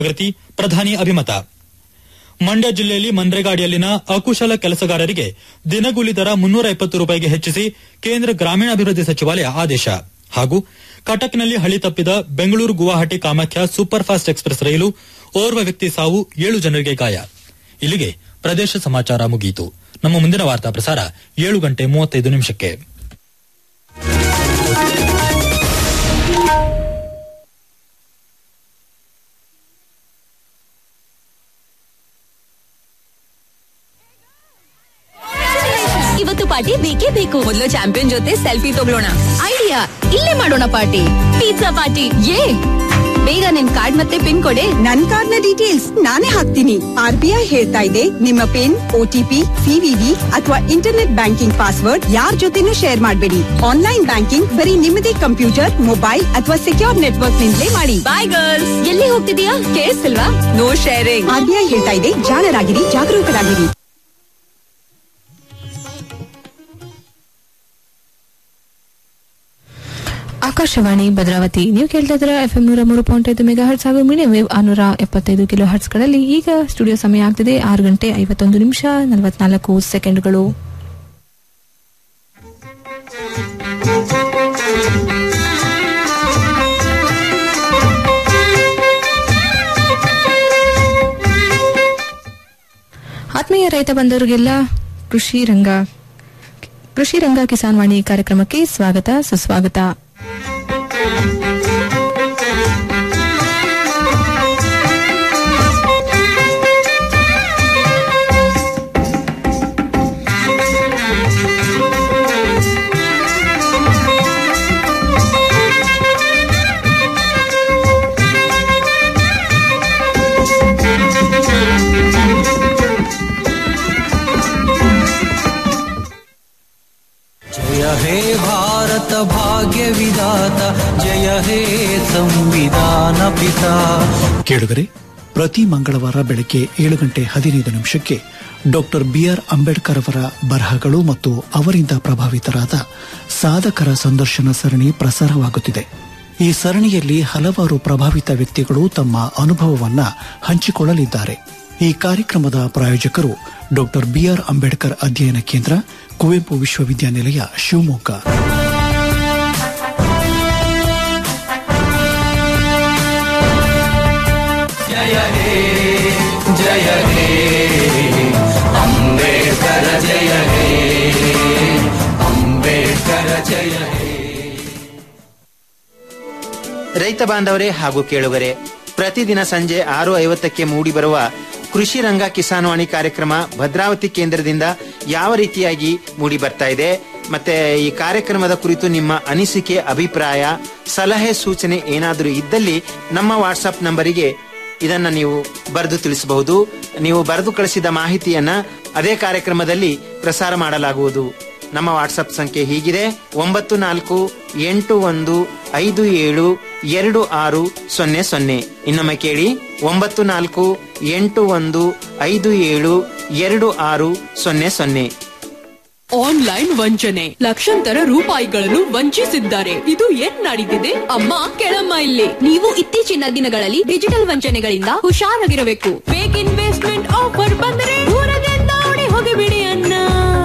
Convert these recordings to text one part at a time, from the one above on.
ಜಾಗೃತಿ ಪ್ರಧಾನಿ ಅಭಿಮತ ಮಂಡ್ಯ ಜಿಲ್ಲೆಯಲ್ಲಿ ಮನ್ರೇಗಾ ಅಡಿಯಲ್ಲಿನ ಅಕುಶಲ ಕೆಲಸಗಾರರಿಗೆ ದಿನಗೂಲಿ ದರ ಮುನ್ನೂರ ಎಪ್ಪತ್ತು ರೂಪಾಯಿಗೆ ಹೆಚ್ಚಿಸಿ ಕೇಂದ್ರ ಗ್ರಾಮೀಣಾಭಿವೃದ್ಧಿ ಸಚಿವಾಲಯ ಆದೇಶ ಹಾಗೂ ಕಟಕ್ನಲ್ಲಿ ಹಳಿ ತಪ್ಪಿದ Bengaluru Guwahati Kamakhya super fast express ರೈಲು ಓರ್ವ ವ್ಯಕ್ತಿ ಸಾವು ಏಳು ಜನರಿಗೆ ಗಾಯ ಇಲ್ಲಿಗೆ ಪ್ರದೇಶ ಸಮಾಚಾರ ಮುಗಿಯಿತು ನಮ್ಮ ಮುಂದಿನ ವಾರ್ತಾ ಪ್ರಸಾರ ಏಳು ಗಂಟೆ ಮೂವತ್ತೈದು ನಿಮಿಷಕ್ಕೆ ಇವತ್ತು ಪಾರ್ಟಿ ಬೇಕೇ ಬೇಕು ಮೊದಲು ಚಾಂಪಿಯನ್ ಜೊತೆ ಸೆಲ್ಫಿ ತಗೊಳ್ಳೋಣ ಐಡಿಯಾ ಇಲ್ಲೇ ಮಾಡೋಣ ಪಾರ್ಟಿ ಪಿಜ್ಜಾ ಪಾರ್ಟಿ ಯೇ ಬೇಗ ನಿನ್ ಕಾರ್ಡ್ ಮತ್ತೆ ಪಿನ್ ಕೊಡೆ ನನ್ ಕಾರ್ಡ್ನ ಡೀಟೇಲ್ಸ್ ನಾನೇ ಹಾಕ್ತೀನಿ ಆರ್ ಬಿ ಐ ಹೇಳ್ತಾ ಇದೆ ನಿಮ್ಮ ಪಿನ್ ಓಟಿಪಿ ಸಿವಿವಿ ಅಥವಾ ಇಂಟರ್ನೆಟ್ ಬ್ಯಾಂಕಿಂಗ್ ಪಾಸ್ವರ್ಡ್ ಯಾರ್ ಜೊತೆನೂ ಶೇರ್ ಮಾಡಬೇಡಿ ಆನ್ಲೈನ್ ಬ್ಯಾಂಕಿಂಗ್ ಬರೀ ನಿಮ್ಮದೇ ಕಂಪ್ಯೂಟರ್ ಮೊಬೈಲ್ ಅಥವಾ ಸೆಕ್ಯೂರ್ ನೆಟ್ವರ್ಕ್ ನಿಂದಲೇ ಮಾಡಿ ಬಾಯ್ ಗರ್ಲ್ಸ್ ಎಲ್ಲಿ ಹೋಗ್ತಿದೀಯಾ ಕೇಳಿಸ್ತಿಲ್ವಾ no sharing R B I ಹೇಳ್ತಾ ಇದೆ ಜಾಣರಾಗಿರಿ ಜಾಗರೂಕರಾಗಿರಿ ಆಕಾಶವಾಣಿ ಭದ್ರಾವತಿ ನೀವು ಕೇಳ್ತಾ ಇದ್ದೀರಾ ಎಫ್ ಎಂ ನೂರ ಮೂರು ಪಾಯಿಂಟ್ ಐದು ಮೆಗಾ ಹರ್ಟ್ಸ್ ಹಾಗೂ ಮೀಡಿಯಂ ವೇವ್ ಆರ್ನೂರ ಎಪ್ಪತ್ತೈದು ಕಿಲೋ ಹರ್ಟ್ಸ್ಗಳಲ್ಲಿ ಈಗ ಸ್ಟುಡಿಯೋ ಸಮಯ ಆಗ್ತಿದೆ ಆರು ಗಂಟೆ ಐವತ್ತೊಂದು ನಿಮಿಷ ನಲವತ್ನಾಲ್ಕು ಸೆಕೆಂಡ್ಗಳು ಆತ್ಮೀಯ ರೈತ ಬಂಧುವರಿಗೆಲ್ಲ ಕೃಷಿ ರಂಗ ಕೃಷಿ ರಂಗ ಕಿಸಾನ್ ವಾಣಿ ಕಾರ್ಯಕ್ರಮಕ್ಕೆ ಸ್ವಾಗತ ಸುಸ್ವಾಗತ जय हे भारत भाग्य विधाता जय हे ಸಂವಿಧಾನ ಪಿತಾ ಕೇಳುಗರೆ ಪ್ರತಿ ಮಂಗಳವಾರ ಬೆಳಗ್ಗೆ ಏಳು ಗಂಟೆ ಹದಿನೈದು ನಿಮಿಷಕ್ಕೆ ಡಾಕ್ಟರ್ ಬಿಆರ್ ಅಂಬೇಡ್ಕರ್ ಅವರ ಬರಹಗಳು ಮತ್ತು ಅವರಿಂದ ಪ್ರಭಾವಿತರಾದ ಸಾಧಕರ ಸಂದರ್ಶನ ಸರಣಿ ಪ್ರಸಾರವಾಗುತ್ತಿದೆ ಈ ಸರಣಿಯಲ್ಲಿ ಹಲವಾರು ಪ್ರಭಾವಿತ ವ್ಯಕ್ತಿಗಳು ತಮ್ಮ ಅನುಭವವನ್ನ ಹಂಚಿಕೊಳ್ಳಲಿದ್ದಾರೆ ಈ ಕಾರ್ಯಕ್ರಮದ ಪ್ರಾಯೋಜಕರು ಡಾಕ್ಟರ್ ಬಿಆರ್ ಅಂಬೇಡ್ಕರ್ ಅಧ್ಯಯನ ಕೇಂದ್ರ ಕುವೆಂಪು ವಿಶ್ವವಿದ್ಯಾನಿಲಯ ಶಿವಮೊಗ್ಗ ಜಯ ಹೇ ಜಯ ಹೇ ಅಂಬೇಡ್ಕರ ಜಯ ಹೇ ಅಂಬೇಡ್ಕರ ಜಯ ಹೇ ರೈತ ಬಾಂಧವರೇ ಹಾಗೂ ಕೇಳುಗರೆ ಪ್ರತಿದಿನ ಸಂಜೆ ಆರು ಐವತ್ತಕ್ಕೆ ಮೂಡಿಬರುವ ಕೃಷಿ ರಂಗ ಕಿಸಾನ್ವಾಣಿ ಕಾರ್ಯಕ್ರಮ ಭದ್ರಾವತಿ ಕೇಂದ್ರದಿಂದ ಯಾವ ರೀತಿಯಾಗಿ ಮೂಡಿ ಬರ್ತಾ ಇದೆ ಮತ್ತೆ ಈ ಕಾರ್ಯಕ್ರಮದ ಕುರಿತು ನಿಮ್ಮ ಅನಿಸಿಕೆ ಅಭಿಪ್ರಾಯ ಸಲಹೆ ಸೂಚನೆ ಏನಾದರೂ ಇದ್ದಲ್ಲಿ ನಮ್ಮ ವಾಟ್ಸಪ್ ನಂಬರಿಗೆ ಇದನ್ನ ನೀವು ಬರೆದು ತಿಳಿಸಬಹುದು ನೀವು ಬರೆದು ಕಳಿಸಿದ ಮಾಹಿತಿಯನ್ನ ಅದೇ ಕಾರ್ಯಕ್ರಮದಲ್ಲಿ ಪ್ರಸಾರ ಮಾಡಲಾಗುವುದು ನಮ್ಮ ವಾಟ್ಸಪ್ ಸಂಖ್ಯೆ ಹೀಗಿದೆ ಒಂಬತ್ತು ನಾಲ್ಕು ಎಂಟು ಒಂದು ಐದು ಏಳು ಎರಡು ಆರು ಸೊನ್ನೆ ಸೊನ್ನೆ ಇನ್ನೊಮ್ಮೆ ಕೇಳಿ ಒಂಬತ್ತು ನಾಲ್ಕು ಎಂಟು ಒಂದು ಐದು ಏಳು ಎರಡು ಆರು ಸೊನ್ನೆ ಸೊನ್ನೆ ಆನ್ಲೈನ್ ವಂಚನೆ ಲಕ್ಷಾಂತರ ರೂಪಾಯಿಗಳನ್ನು ವಂಚಿಸಿದ್ದಾರೆ ಇದು ಏನ್ ನಡೀತಿದೆ ಅಮ್ಮ ಕೆಳಮ್ಮ ಇಲ್ಲಿ ನೀವು ಇತ್ತೀಚಿನ ದಿನಗಳಲ್ಲಿ ಡಿಜಿಟಲ್ ವಂಚನೆಗಳಿಂದ ಹುಷಾರಾಗಿರಬೇಕು ಫೇಕ್ ಇನ್ವೆಸ್ಟ್ಮೆಂಟ್ ಆಫರ್ ಬಂದರೆ ದೂರದಿಂದ ಓಡಿ ಹೋಗಿಬಿಡಿ ಅನ್ನ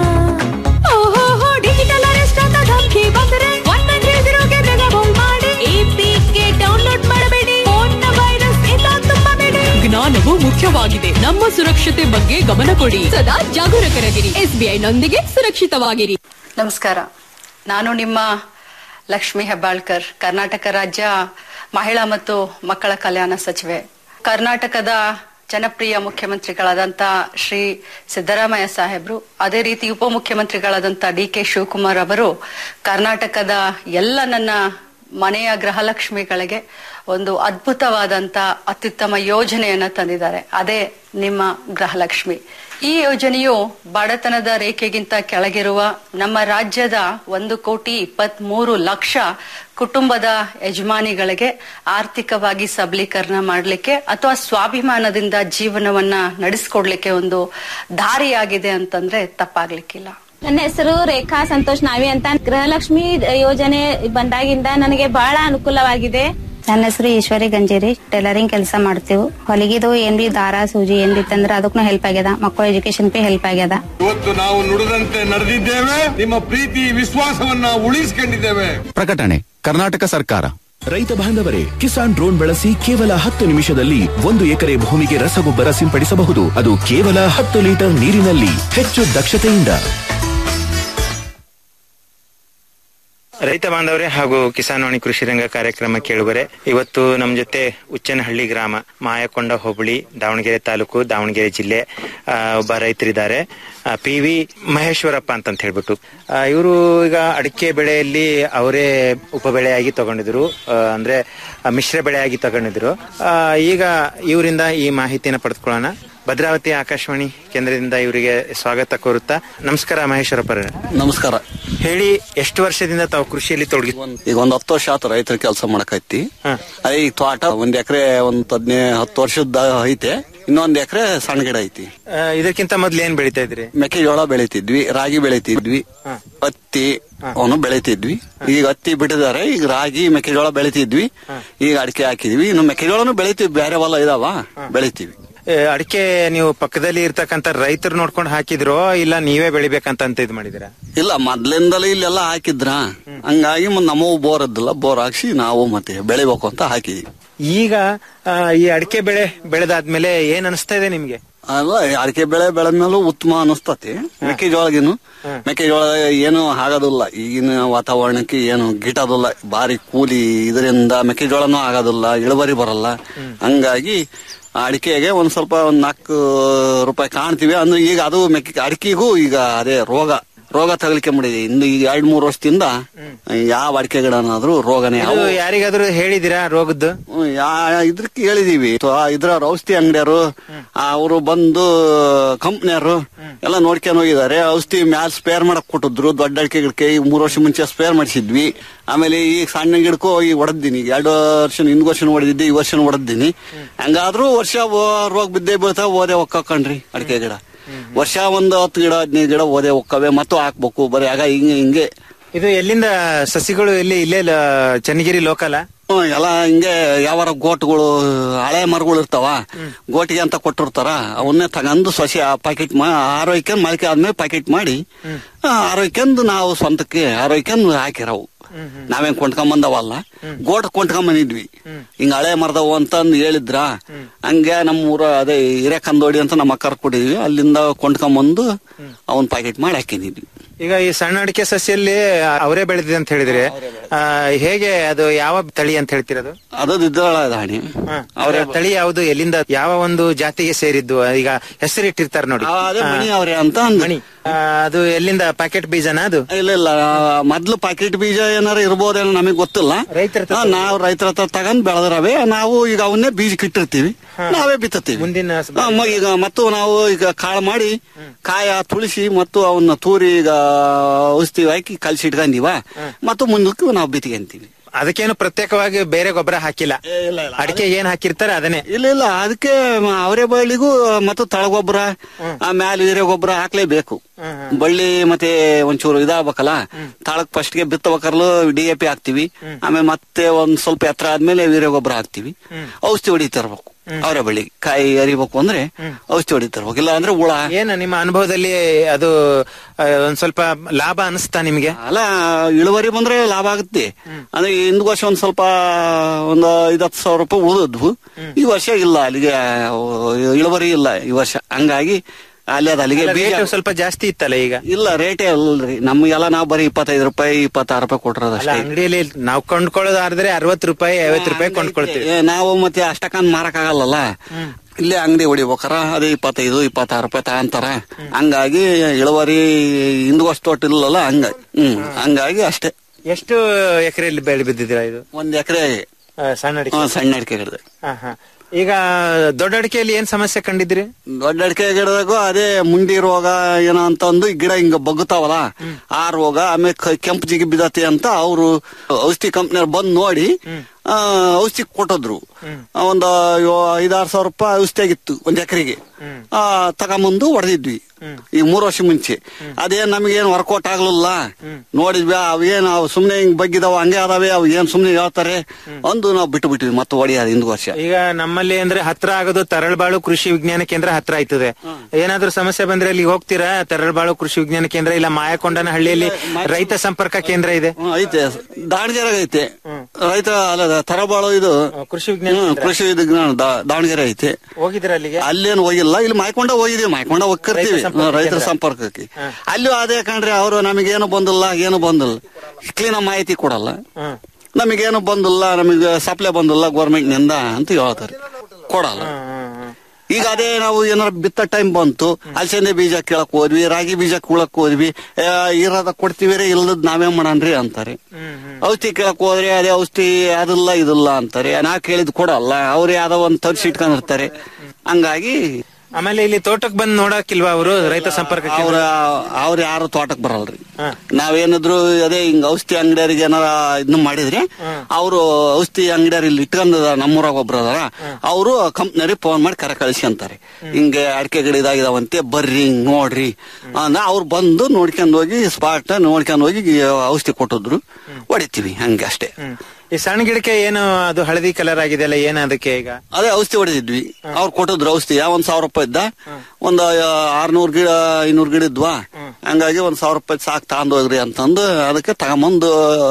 ಓಹೋ ಡಿಜಿಟಲ್ ಅರೆಸ್ಟ್ ಅಂತ ಧಮಕಿ ಬಂದರೆ ಒನ್ ನೈನ್ ತ್ರೀ ಜೀರೋಗೆ ಬೇಗ ಕಾಲ್ ಮಾಡಿ ಎಪಿಕೆ ಡೌನ್ಲೋಡ್ ಮಾಡಬೇಡಿ ಫೋನ್ನ ವೈರಸ್ ಇಂದ ತುಂಬಬೇಡಿ ಜ್ಞಾನವು ಮುಖ್ಯವಾಗಿದೆ ನಮ್ಮ ಸುರಕ್ಷತೆ ಬಗ್ಗೆ ಗಮನ ಕೊಡಿ ಸದಾ ಜಾಗರೂಕರಾಗಿರಿ ಎಸ್ಬಿಐ ನೊಂದಿಗೆ ಸುರಕ್ಷಿತವಾಗಿರಿ ನಮಸ್ಕಾರ ನಾನು ನಿಮ್ಮ ಲಕ್ಷ್ಮಿ ಹೆಬ್ಬಾಳ್ಕರ್ ಕರ್ನಾಟಕ ರಾಜ್ಯ ಮಹಿಳಾ ಮತ್ತು ಮಕ್ಕಳ ಕಲ್ಯಾಣ ಸಚಿವೆ ಕರ್ನಾಟಕದ ಜನಪ್ರಿಯ ಮುಖ್ಯಮಂತ್ರಿಗಳಾದಂತ ಶ್ರೀ ಸಿದ್ದರಾಮಯ್ಯ ಸಾಹೇಬ್ರು ಅದೇ ರೀತಿ ಉಪಮುಖ್ಯಮಂತ್ರಿಗಳಾದಂತ ಡಿ ಕೆ ಶಿವಕುಮಾರ್ ಅವರು ಕರ್ನಾಟಕದ ಎಲ್ಲ ನನ್ನ ಮನೆಯ ಗೃಹಲಕ್ಷ್ಮಿಗಳಿಗೆ ಒಂದು ಅದ್ಭುತವಾದಂತ ಅತ್ಯುತ್ತಮ ಯೋಜನೆಯನ್ನ ತಂದಿದ್ದಾರೆ ಅದೇ ನಿಮ್ಮ ಗೃಹಲಕ್ಷ್ಮಿ ಈ ಯೋಜನೆಯು ಬಡತನದ ರೇಖೆಗಿಂತ ಕೆಳಗಿರುವ ನಮ್ಮ ರಾಜ್ಯದ ಒಂದು ಕೋಟಿ ಇಪ್ಪತ್ತ್ ಮೂರು ಲಕ್ಷ ಕುಟುಂಬದ ಯಜಮಾನಿಗಳಿಗೆ ಆರ್ಥಿಕವಾಗಿ ಸಬಲೀಕರಣ ಮಾಡಲಿಕ್ಕೆ ಅಥವಾ ಸ್ವಾಭಿಮಾನದಿಂದ ಜೀವನವನ್ನ ನಡೆಸ್ಕೊಡ್ಲಿಕ್ಕೆ ಒಂದು ದಾರಿಯಾಗಿದೆ ಅಂತಂದ್ರೆ ತಪ್ಪಾಗ್ಲಿಕ್ಕಿಲ್ಲ ನನ್ನ ಹೆಸರು ರೇಖಾ ಸಂತೋಷ್ ನಾವಿ ಅಂತ ಗೃಹಲಕ್ಷ್ಮಿ ಯೋಜನೆ ಬಂದಾಗಿಂದ ನನಗೆ ಬಹಳ ಅನುಕೂಲವಾಗಿದೆ ನನ್ನ ಹೆಸರು ಈಶ್ವರಿ ಗಂಜೇರಿ ಟೈಲರಿಂಗ್ ಕೆಲಸ ಮಾಡ್ತೀವಿ ಹೊಲಿಗಿದು ಏನ್ ಬಿ ದಾರ ಸೂಜಿ ಏನ್ ಬಿ ತಂದ್ರ ಅದಕ್ಕೂ ಹೆಲ್ಪ್ ಆಗ್ಯದ ಮಕ್ಕಳ ಎಜುಕೇಶನ್ ಪಿ ಹೆಲ್ಪ್ ಆಗ್ಯದ ಇವತ್ತು ನಾವು ನುಡಿದಂತೆ ನಡೆದಿದ್ದೇವೆ ನಿಮ್ಮ ಪ್ರೀತಿ ವಿಶ್ವಾಸವನ್ನ ಉಳಿಸಿಕೊಂಡಿದ್ದೇವೆ ಪ್ರಕಟಣೆ ಕರ್ನಾಟಕ ಸರ್ಕಾರ ರೈತ ಬಾಂಧವರೇ ಕಿಸಾನ್ ಡ್ರೋನ್ ಬಳಸಿ ಕೇವಲ ಹತ್ತು ನಿಮಿಷದಲ್ಲಿ ಒಂದು ಎಕರೆ ಭೂಮಿಗೆ ರಸಗೊಬ್ಬರ ಸಿಂಪಡಿಸಬಹುದು ಅದು ಕೇವಲ ಹತ್ತು ಲೀಟರ್ ನೀರಿನಲ್ಲಿ ಹೆಚ್ಚು ದಕ್ಷತೆಯಿಂದ ರೈತ ಬಾಂಧವರೇ ಹಾಗೂ ಕಿಸಾನ್ವಾಣಿ ಕೃಷಿ ರಂಗ ಕಾರ್ಯಕ್ರಮ ಕೇಳುವರೆ ಇವತ್ತು ನಮ್ಮ ಜೊತೆ ಉಚ್ಚನಹಳ್ಳಿ ಗ್ರಾಮ ಮಾಯಕೊಂಡ ಹೋಬಳಿ ದಾವಣಗೆರೆ ತಾಲೂಕು ದಾವಣಗೆರೆ ಜಿಲ್ಲೆ ಆ, ಒಬ್ಬ ರೈತರಿದ್ದಾರೆ ಪಿ ವಿ ಮಹೇಶ್ವರಪ್ಪ ಅಂತಂತ ಹೇಳ್ಬಿಟ್ಟು ಇವರು ಈಗ ಅಡಿಕೆ ಬೆಳೆಯಲ್ಲಿ ಅವರೇ ಉಪಬೆಳೆಯಾಗಿ ತಗೊಂಡಿದ್ರು ಆ, ಅಂದ್ರೆ ಆ, ಮಿಶ್ರ ಬೆಳೆಯಾಗಿ ತಗೊಂಡಿದ್ರು ಆ, ಈಗ ಇವರಿಂದ ಈ ಮಾಹಿತಿನ ಪಡೆದುಕೊಳ್ಳೋಣ ಭದ್ರಾವತಿ ಆಕಾಶವಾಣಿ ಕೇಂದ್ರದಿಂದ ಇವರಿಗೆ ಸ್ವಾಗತ ಕೋರುತ್ತಾ ನಮಸ್ಕಾರ ಮಹೇಶ್ವರಪ್ಪರ ನಮಸ್ಕಾರ ಹೇಳಿ ಎಷ್ಟು ವರ್ಷದಿಂದ ತಾವು ಕೃಷಿಯಲ್ಲಿ ತೊಡಗಿ ಈಗ ಒಂದ್ ಹತ್ತು ವರ್ಷ ಆತು ರೈತರ ಕೆಲಸ ಮಾಡಕೈತಿ ಅದೇ ಈ ತೋಟ ಒಂದ್ ಎಕರೆ ಒಂದ್ ಹದಿನೈ ಹತ್ತು ವರ್ಷದ ಐತೆ ಇನ್ನೊಂದ್ ಎಕರೆ ಸಣ್ಣ ಗಿಡ ಐತಿ ಆ, ಇದಕ್ಕಿಂತ ಮೊದ್ಲು ಏನ್ ಬೆಳಿತಾ ಇದ್ರಿ ಮೆಕ್ಕೆಜೋಳ ಬೆಳಿತಿದ್ವಿ ರಾಗಿ ಬೆಳಿತಿದ್ವಿ ಹತ್ತಿ ಅವನು ಬೆಳಿತಿದ್ವಿ ಈಗ ಹತ್ತಿ ಬಿಟ್ಟಿದ್ದಾರೆ ಈಗ ರಾಗಿ ಮೆಕ್ಕೆಜೋಳ ಬೆಳಿತಿದ್ವಿ ಈಗ ಅಡಿಕೆ ಹಾಕಿದ್ವಿ ಇನ್ನು ಮೆಕ್ಕೆಜೋಳನು ಬೆಳಿತೀವಿ ಬೇರೆ ಹೊಲ ಇದಾವ ಬೆಳಿತೀವಿ ಆ, ಅಡಿಕೆ ನೀವು ಪಕ್ಕದಲ್ಲಿ ಇರ್ತಕ್ಕಂತ ರೈತರು ನೋಡ್ಕೊಂಡು ಹಾಕಿದ್ರೋ ಇಲ್ಲ ನೀವೇ ಬೆಳಿಬೇಕಂತ ಅಂತ ಇದ್ ಮಾಡಿದಿರಾ ಇಲ್ಲ ಮೊದ್ಲಿಂದಲೇ ಇಲ್ಲೆಲ್ಲ ಹಾಕಿದ್ರ ಹಂಗಾಗಿ ಮುಂದ್ ನಮ್ಮವು ಬೋರ್ ಇದ್ದಿಲ್ಲ ಬೋರ್ ಹಾಕ್ಸಿ ನಾವು ಮತ್ತೆ ಬೆಳಿಬೇಕು ಅಂತ ಹಾಕಿದ್ವಿ ಈಗ ಆ, ಈ ಅಡಿಕೆ ಬೆಳೆ ಬೆಳೆದಾದ್ಮೇಲೆ ಏನ್ ಅನಿಸ್ತಾ ಇದೆ ನಿಮ್ಗೆ ಅಲ್ಲ ಅಡಿಕೆ ಬೆಳೆ ಬೆಳೆದ್ಮೇಲೂ ಉತ್ತಮ ಅನಿಸ್ತತಿ ಮೆಕ್ಕೆಜೋಳಗಿನು ಮೆಕ್ಕೆಜೋಳ ಏನು ಆಗೋದಿಲ್ಲ ಈಗಿನ ವಾತಾವರಣಕ್ಕೆ ಏನು ಗಿಟೋದಿಲ್ಲ ಭಾರಿ ಕೂಲಿ ಇದರಿಂದ ಮೆಕ್ಕೆಜೋಳನೂ ಆಗೋದಿಲ್ಲ ಇಳುವರಿ ಬರಲ್ಲ ಹಂಗಾಗಿ ಅಡಿಕೆಗೆ ಒಂದ್ ಸ್ವಲ್ಪ ಒಂದ್ ನಾಲ್ಕು ರೂಪಾಯಿ ಕಾಣ್ತೀವಿ ಅಂದ್ರೆ ಈಗ ಅದು ಮೆಕ್ಕೆ ಅಡಿಕೆಗೂ ಈಗ ಅದೇ ರೋಗ ರೋಗ ತಗಲಿಕೊಂಬಿಡಿದೆ ಇನ್ನು ಈಗ ಎರಡ್ ಮೂರು ವರ್ಷದಿಂದ ಯಾವ ಅಡಿಕೆ ಗಿಡನಾದ್ರೂ ರೋಗನೇ ಇದು ಯಾವ ಯಾರಿಗಾದ್ರೂ ಹೇಳಿದಿರಾ ರೋಗದ್ದು ಯಾ ಇದ್ರಕ್ಕೆ ಹೇಳಿದೀವಿ ಅಥವಾ ಇದ್ರ ಔಷಧಿ ಅಂಗಡಿಯವರು ಅವರು ಬಂದು ಕಂಪ್ನಿಯವರು ಎಲ್ಲ ನೋಡ್ಕೊಂಡು ಹೋಗಿದ್ದಾರೆ ಔಷಧಿ ಮ್ಯಾಲ್ ಸ್ಪೇರ್ ಮಾಡಕ್ ಕೊಟ್ಟಿದ್ರು ದೊಡ್ಡ ಅಡಿಕೆ ಗಿಡಕ್ಕೆ ಈಗ ಮೂರು ವರ್ಷ ಮುಂಚೆ ಸ್ಪೇರ್ ಮಾಡಿಸಿದ್ವಿ ಆಮೇಲೆ ಈ ಸಣ್ಣ ಗಿಡಕ್ಕೂ ಈಗ ಹೊಡೆದಿನಿ ಈಗ ಎರಡು ವರ್ಷ ಹಿಂದ್ ವರ್ಷ ಹೊಡೆದಿದ್ದೆ ಈ ವರ್ಷ ಹೊಡೆದಿನಿ ಹಂಗಾದ್ರೂ ವರ್ಷ ಓ- ರೋಗ ಬಿದ್ದೇ ಬೀಳ್ತಾವ ಓದೇ ಒಕ್ಕಣ್ರಿ ಅಡಿಕೆ ಗಿಡ ವರ್ಷ ಒಂದು ಹತ್ತು ಗಿಡ ಹದಿನೈದು ಗಿಡ ಓದೇ ಒಕ್ಕವೆ ಮತ್ತು ಹಾಕ್ಬೇಕು ಬರೀ ಆಗ ಹಿಂಗೆ ಹಿಂಗೆ ಇದು ಎಲ್ಲಿಂದ ಸಸಿಗಳು ಎಲ್ಲಿ ಇಲ್ಲೇ ಲ- ಚನ್ನಗಿರಿ ಲೋಕಲ ಹ್ಮ್, ಎಲ್ಲ ಹಿಂಗೆ ಯಾವಾರ ಗೋಟ್ಗಳು ಹಳೆ ಮರಗಳು ಇರ್ತಾವ ಗೋಟಿಗೆ ಅಂತ ಕೊಟ್ಟಿರ್ತಾರ ಅವನ್ನೇ ತಗೊಂಡು ಸಸಿ ಪ್ಯಾಕೆಟ್ ಮಾ ಆರೋಗ್ಯಕ್ಕೆ ಮೊಳಕೆ ಆದ್ಮೇಲೆ ಪ್ಯಾಕೆಟ್ ಮಾಡಿ ಆ, ಆರೋಗ್ಯಂದು ನಾವು ಸ್ವಂತಕ್ಕೆ ಆರೋಗ್ಯಂದು ಹಾಕಿರವು ನಾವೇನ್ ಕೊಂಡ್ಕೊಂಡ್ ಬಂದವಲ್ಲ ಗೋಟ್ ಕೊಂಡ್ಕೊಂಡ್ ಬಂದಿದ್ವಿ ಹಿಂಗ ಹಳೆ ಮರದವು ಅಂತಂದು ಹೇಳಿದ್ರ ಹಂಗೆ ನಮ್ಮ ಊರ ಅದೇ ಹಿರೇಕಂದೋಡಿ ಅಂತ ನಮ್ಮ ಅಕ್ಕರ್ ಕೊಟ್ಟಿದ್ವಿ ಅಲ್ಲಿಂದ ಕೊಂಡ್ಕೊಂಡ್ ಬಂದು ಅವನ್ ಪ್ಯಾಕೆಟ್ ಮಾಡಿ ಹಾಕಿದ್ವಿ ಈಗ ಈ ಸಣ್ಣ ಅಡಿಕೆ ಸಸಿಯಲ್ಲಿ ಅವರೇ ಬೆಳೆದಿದೆ ಅಂತ ಹೇಳಿದ್ರೆ ಆ, ಹೇಗೆ ಅದು ಯಾವ ತಳಿ ಅಂತ ಹೇಳ್ತಿರೋದು ಅದು ಇದ್ದಳ ದಾಣಿ ಅವರ ತಳಿ ಯಾವುದು ಎಲ್ಲಿಂದ ಯಾವ ಒಂದು ಜಾತಿಗೆ ಸೇರಿದ್ದು ಈಗ ಹೆಸರಿಟ್ಟಿರ್ತಾರೆ ನೋಡಿ ಅದೇ ಆ, ಮಣಿ ಅವ್ರೆ ಅಂತ ಅಂದ್ರು. ಮಣಿ ಆ, ಅದು ಎಲ್ಲಿಂದ ಪ್ಯಾಕೆಟ್ ಬೀಜನ ಅದು ಇಲ್ಲ ಇಲ್ಲ ಮೊದ್ಲು ಪ್ಯಾಕೆಟ್ ಬೀಜ ಏನಾರ ಇರ್ಬೋದೇನೋ ನಮಗೆ ಗೊತ್ತಿಲ್ಲ ಹಾ, ನಾವು ರೈತರ ಹತ್ರ ತಗೊಂಡ್ ಬೆಳೆದ್ರವೆ ನಾವು ಈಗ ಅವನ್ನೇ ಬೀಜ ಇಟ್ಟಿರ್ತೀವಿ ನಾವೇ ಬಿತ್ತತ್ತೀವಿ ಮುಂದಿನ ಹಾ, ಮ- ಈಗ ಮತ್ತು ನಾವು ಈಗ ಕಾಳು ಮಾಡಿ ಕಾಯ ತುಳಿಸಿ ಮತ್ತು ಅವನ್ನ ತೂರಿ ಈಗ ಔಷಧಿ ಹಾಕಿ ಕಲ್ಸಿ ಇಟ್ಕೊಂಡಿವ ಮತ್ತು ಮುಂದಕ್ಕೆ ನಾವು ಬಿತ್ಕೊಂತೀವಿ ಅದಕ್ಕೇನು ಪ್ರತ್ಯೇಕವಾಗಿ ಬೇರೆ ಗೊಬ್ಬರ ಹಾಕಿಲ್ಲ ಅಡಿಕೆ ಏನ್ ಹಾಕಿರ್ತಾರೆ ಅದನ್ನೇ ಇಲ್ಲ ಇಲ್ಲ ಅದಕ್ಕೆ ಅವರೇ ಬಳ್ಳಿಗೂ ಮತ್ತು ತಳಗೊಬ್ಬರ ಮ್ಯಾಲ ಹೀರೆ ಗೊಬ್ಬರ ಹಾಕ್ಲೇಬೇಕು ಬಳ್ಳಿ ಮತ್ತೆ ಒಂಚೂರು ಇದಾಗಬೇಕಲ್ಲ ತಳಕ್ ಫಸ್ಟ್ ಗೆ ಬಿತ್ತಬೇಕಾರ್ಲು ಡಿ ಎ ಪಿ ಹಾಕ್ತಿವಿ ಆಮೇಲೆ ಮತ್ತೆ ಒಂದ್ ಸ್ವಲ್ಪ ಎತ್ತರ ಆದ್ಮೇಲೆ ವೀರ್ಯ ಗೊಬ್ಬರ ಹಾಕ್ತಿವಿ ಔಷಧಿ ಹೊಡಿತಿರ್ಬೇಕು ಅವರೇ ಬಳ್ಳಿ ಕಾಯಿ ಅರಿಬೇಕು ಅಂದ್ರೆ ಔಷಧಿ ಹೊಡಿತಿರ್ಬೇಕು ಇಲ್ಲ ಅಂದ್ರೆ ಹುಳ ಏನ ನಿಮ್ಮ ಅನುಭವದಲ್ಲಿ ಅದು ಆ, ಒಂದ್ ಸ್ವಲ್ಪ ಲಾಭ ಅನಿಸ್ತಾ ನಿಮ್ಗೆ ಅಲ್ಲ ಇಳುವರಿ ಬಂದ್ರೆ ಲಾಭ ಆಗುತ್ತೆ ಅಂದ್ರೆ ಹಿಂದ್ ವರ್ಷ ಒಂದ್ ಸ್ವಲ್ಪ ಒಂದು ಐದತ್ತು ಸಾವಿರ ರೂಪಾಯಿ ಉಳಿದದ್ವು ಈ ವರ್ಷ ಇಲ್ಲ ಅಲ್ಲಿಗೆ ಅಹ್, ಇಳುವರಿ ಇಲ್ಲ ಈ ವರ್ಷ ಹಂಗಾಗಿ ಅಲ್ಲಿ ಅದ ಅಲ್ಲಿಗೆ ಅಲ್ಲ, ಬೀಜ rate ಸ್ವಲ್ಪ ಜಾಸ್ತಿ ಇತ್ತಲ್ಲ ಈಗ ಇಲ್ಲ ರೇಟೇ ಅಲ್ರಿ ನಮ್ಗೆಲ್ಲ ನಾವು ಬರೀ ಇಪ್ಪತ್ತೈದು ರೂಪಾಯಿ ಇಪ್ಪತ್ತಾರು ರೂಪಾಯಿ ಅಲ್ಲ ಕೊಟ್ಟಿರೋದಷ್ಟೇ ಅಂಗಡಿಯಲ್ಲಿ ನಾವು ಕೊಂಡ್ಕೊಳ್ಳೋದಾದ್ರೆ ಅರವತ್ತು ರೂಪಾಯಿ ಐವತ್ತು ರೂಪಾಯಿ ಕೊಂಡ್ಕೊಳ್ತೀವಿ ಏ, ನಾವು ಮತ್ತೆ ಅಷ್ಟಕ್ಕಂದ್ ಮಾರಕ್ ಆಗಲ್ಲಲ್ಲ ಇಲ್ಲೇ ಅಂಗಡಿ ಹೊಡಿಬೇಕಾರ ಅದೇ ಇಪ್ಪತ್ತೈದು ಇಪ್ಪತ್ತಾರು ರೂಪಾಯಿ ತಗೊಂತಾರ ಹಂಗಾಗಿ ಇಳುವರಿ ಹಿಂದ್ವಷ್ಟು ತೋಟ ಇಲ್ಲಲ್ಲ ಹಂಗಾಗಿ ಹ್ಮ್ ಹಂಗಾಗಿ ಅಷ್ಟೇ ಎಷ್ಟು ಎಕರೆಯಲ್ಲಿ ಬೆಳೆ ಬಿದ್ದಿದ್ದೀರಾ ಇದು ಒಂದ್ ಎಕರೆ ಆ, ಸಣ್ಣ ಅಡಿಕೆ ಸಣ್ಣ ಅಡಿಕೆ ಗಿಡದ ಹಾ, ಹಾ. ಈಗ ದೊಡ್ಡ ಅಡಿಕೆಯಲ್ಲಿ ಏನ್ ಸಮಸ್ಯೆ ಕಂಡಿದ್ರಿ ದೊಡ್ಡ ಅಡಿಕೆ ಗಿಡದಾಗೂ ಅದೇ ಮುಂಡಿ ರೋಗ ಏನೋ ಅಂತಂದು ಈ ಗಿಡ ಹಿಂಗ ಬಗ್ಗುತ್ತಾವಲ್ಲ ಆ ರೋಗ ಆಮೇಲೆ ಕ- ಕೆಂಪು ಜಿಗಿ ಬಿದ್ದತಿ ಅಂತ ಅವರು ಔಷಧಿ ಕಂಪ್ನಿಯವ್ರು ಬಂದ್ ನೋಡಿ ಆ, ಔಷಧಿ ಕೊಟ್ಟಿದ್ರು ಆ, ಒಂದು ಯೋ- ಐದಾರು ಸಾವಿರ ರೂಪಾಯಿ ಔಷಧಿ ಆಗಿತ್ತು ಒಂದ್ ಎಕರೆಗೆ ತಗೊಂಬಂದು ಹೊಡೆದಿದ್ವಿ ಈ ಮೂರು ವರ್ಷ ಮುಂಚೆ ಅದೇನ್ ನಮಗೇನು ವರ್ಕೌಟ್ ಆಗ್ಲಿಲ್ಲ ನೋಡಿದ್ವಿ ಅವೇನ್ ಅವು ಸುಮ್ನೆ ಹಿಂಗ್ ಬಗ್ಗಿದಾವ ಹಂಗೆ ಅದಾವೆ ಅವು ಏನ್ ಸುಮ್ನೆ ಹೇಳ್ತಾರೆ ಅಂದು ನಾವು ಬಿಟ್ಟು ಬಿಟ್ವಿ ಮತ್ತೆ ಹೊಡಿಯೋದು ಹಿಂದ್ ವರ್ಷ ಈಗ ನಮ್ಮಲ್ಲಿ ಅಂದ್ರೆ ಹತ್ರ ಆಗೋದು ತರಳಬಾಳು ಕೃಷಿ ವಿಜ್ಞಾನ ಕೇಂದ್ರ ಹತ್ರ ಆಯ್ತದೆ ಏನಾದ್ರೂ ಸಮಸ್ಯೆ ಬಂದ್ರೆ ಅಲ್ಲಿ ಹೋಗ್ತೀರಾ ತರಳಬಾಳು ಕೃಷಿ ವಿಜ್ಞಾನ ಕೇಂದ್ರ ಇಲ್ಲ ಮಾಯಕೊಂಡನ ಹಳ್ಳಿಯಲ್ಲಿ ರೈತ ಸಂಪರ್ಕ ಕೇಂದ್ರ ಇದೆ ಹ್ಮ್, ಐತೆ ದಾವಣಗೆರೆ ಐತೆ ರೈತ ಅಲ್ಲ ತರಬಾಳು ಇದು ಕೃಷಿ ವಿಜ್ಞಾನ ಹ್ಮ್, ಕೇಂದ್ರ. ಕೃಷಿ ವಿಜ್ಞಾನ ದಾ- ದಾವಣಗೆರೆ ಐತೆ ಹೋಗಿದ್ದೀರಾ ಅಲ್ಲಿಗೆ ಅಲ್ಲೇನು ಹೋಗಿಲ್ಲ ಇಲ್ಲಿ ಮಾಯ್ಕೊಂಡ ಹೋಗಿದೀವಿ ಮಾಯ್ಕೊಂಡ ಹೋಗ್ತಿರ್ತೀವಿ ರೈತ ಸಂಪರ್ಕ ರೈತರ ಕೇಂದ್ರ. ಸಂಪರ್ಕಕ್ಕೆ ಅಲ್ಲೂ ಅದೇ ಕಣ್ರಿ ಅವರು ನಮಗೇನು ಬಂದಿಲ್ಲ ಏನು ಬಂದಿಲ್ಲ ಕ್ಲೀನ್ ಮಾಹಿತಿ ಕೊಡಲ್ಲ ನಮಗೇನು ಬಂದಿಲ್ಲ ನಮಗೆ ಸಪ್ಲೈ ಬಂದಿಲ್ಲ ಗೌರ್ಮೆಂಟ್ ನಿಂದ ಅಂತ ಹೇಳ್ತಾರೆ ಕೊಡಲ್ಲ ಈಗ ಅದೇ ನಾವು ಏನಾರ ಬಿತ್ತ ಟೈಮ್ ಬಂತು ಅಲಸಂದೆ ಬೀಜ ಕೇಳಕ್ ಹೋದ್ವಿ ರಾಗಿ ಬೀಜ ಕೂಳಕ್ ಹೋದ್ವಿ ಆ, ಇರೋದ ಕೊಡ್ತೀವಿ ರೀ ಇಲ್ಲದ್ ನಾವೇ ಮಾಡನ್ರಿ ಅಂತಾರೆ ಔಷಧಿ ಕೇಳಕ್ ಹೋದ್ರೆ ಅದೇ ಔಷಧಿ ಅದಿಲ್ಲ ಇದಿಲ್ಲ ಅಂತಾರೆ ನಾ ಕೇಳಿದ್ ಕೊಡಲ್ಲ ಅವ್ರು ಯಾವ್ದೋ ಒಂದ್ ತರ್ಸಿ ಇಟ್ಕೊಂಡಿರ್ತಾರೆ ಹಂಗಾಗಿ ಆಮೇಲೆ ಇಲ್ಲಿ ತೋಟಕ್ಕೆ ಬಂದು ನೋಡಕ್ಕಿಲ್ವಾ ಅವರು ರೈತ ಸಂಪರ್ಕ ಕೇಂದ್ರ? ಅವ್ರ ಅವ್ರ ಯಾರು ತೋಟಕ್ ಬರಲ್ರಿ ನಾವೇನಿದ್ರು ಅದೇ ಹಿಂಗ್ ಔಷಧಿ ಅಂಗಡಿಯರಿಗೆ ಏನಾರ ಇದನ್ನ ಮಾಡಿದ್ರೆ ಅವರು ಔಷಧಿ ಅಂಗಡಿಯವ್ರು ಇಲ್ಲಿ ಇಟ್ಕೊಂಡ ನಮ್ಮೂರಾಗ ಒಬ್ರು ಅದಾರ ಅವರು ಕಂಪ್ನಿಯವ್ರಿಗೆ ಫೋನ್ ಮಾಡಿ ಕರೆ ಕಳಿಸ್ಕೊಂತಾರೆ ಹಿಂಗೆ ಅಡಿಕೆ ಗಿಡ ಇದಾಗಿದಾವಂತೆ ಬರ್ರಿ ಹಿಂಗ್ ನೋಡ್ರಿ ಅಂದ ಅವ್ರು ಬಂದು ನೋಡ್ಕೊಂಡ್ ಹೋಗಿ ಸ್ಪಾಟ್ ನೋಡ್ಕೊಂಡ್ ಹೋಗಿ ಔಷಧಿ ಕೊಟ್ಟಿದ್ರು ಹೊಡಿತೀವಿ ಹಂಗೆ ಅಷ್ಟೇ ಈ ಸಣ್ಣ ಗಿಡಕ್ಕೆ ಏನು ಅದು ಹಳದಿ ಕಲರ್ ಆಗಿದೆ ಅಲ್ಲ ಏನ್ ಅದಕ್ಕೆ ಈಗ ಅದೇ ಔಷಧಿ ಹೊಡೆದಿದ್ವಿ ಅವ್ರು ಕೊಟ್ಟಿದ್ರು ಔಷಧಿ ಒಂದ್ ಸಾವಿರ ರೂಪಾಯಿ ಇದ್ದ ಒಂದ್ ಆರ್ನೂರ್ ಗಿಡ ಐನೂರ್ ಗಿಡ ಇದ್ವಾ ಹಂಗಾಗಿ ಒಂದ್ ಸಾವಿರ ರೂಪಾಯಿ ಸಾಕ್ ತಗೊಂಡ್ ಹೋಗ್ರಿ ಅಂತಂದು ಅದಕ್ಕೆ ತಗೊಂಬಂದು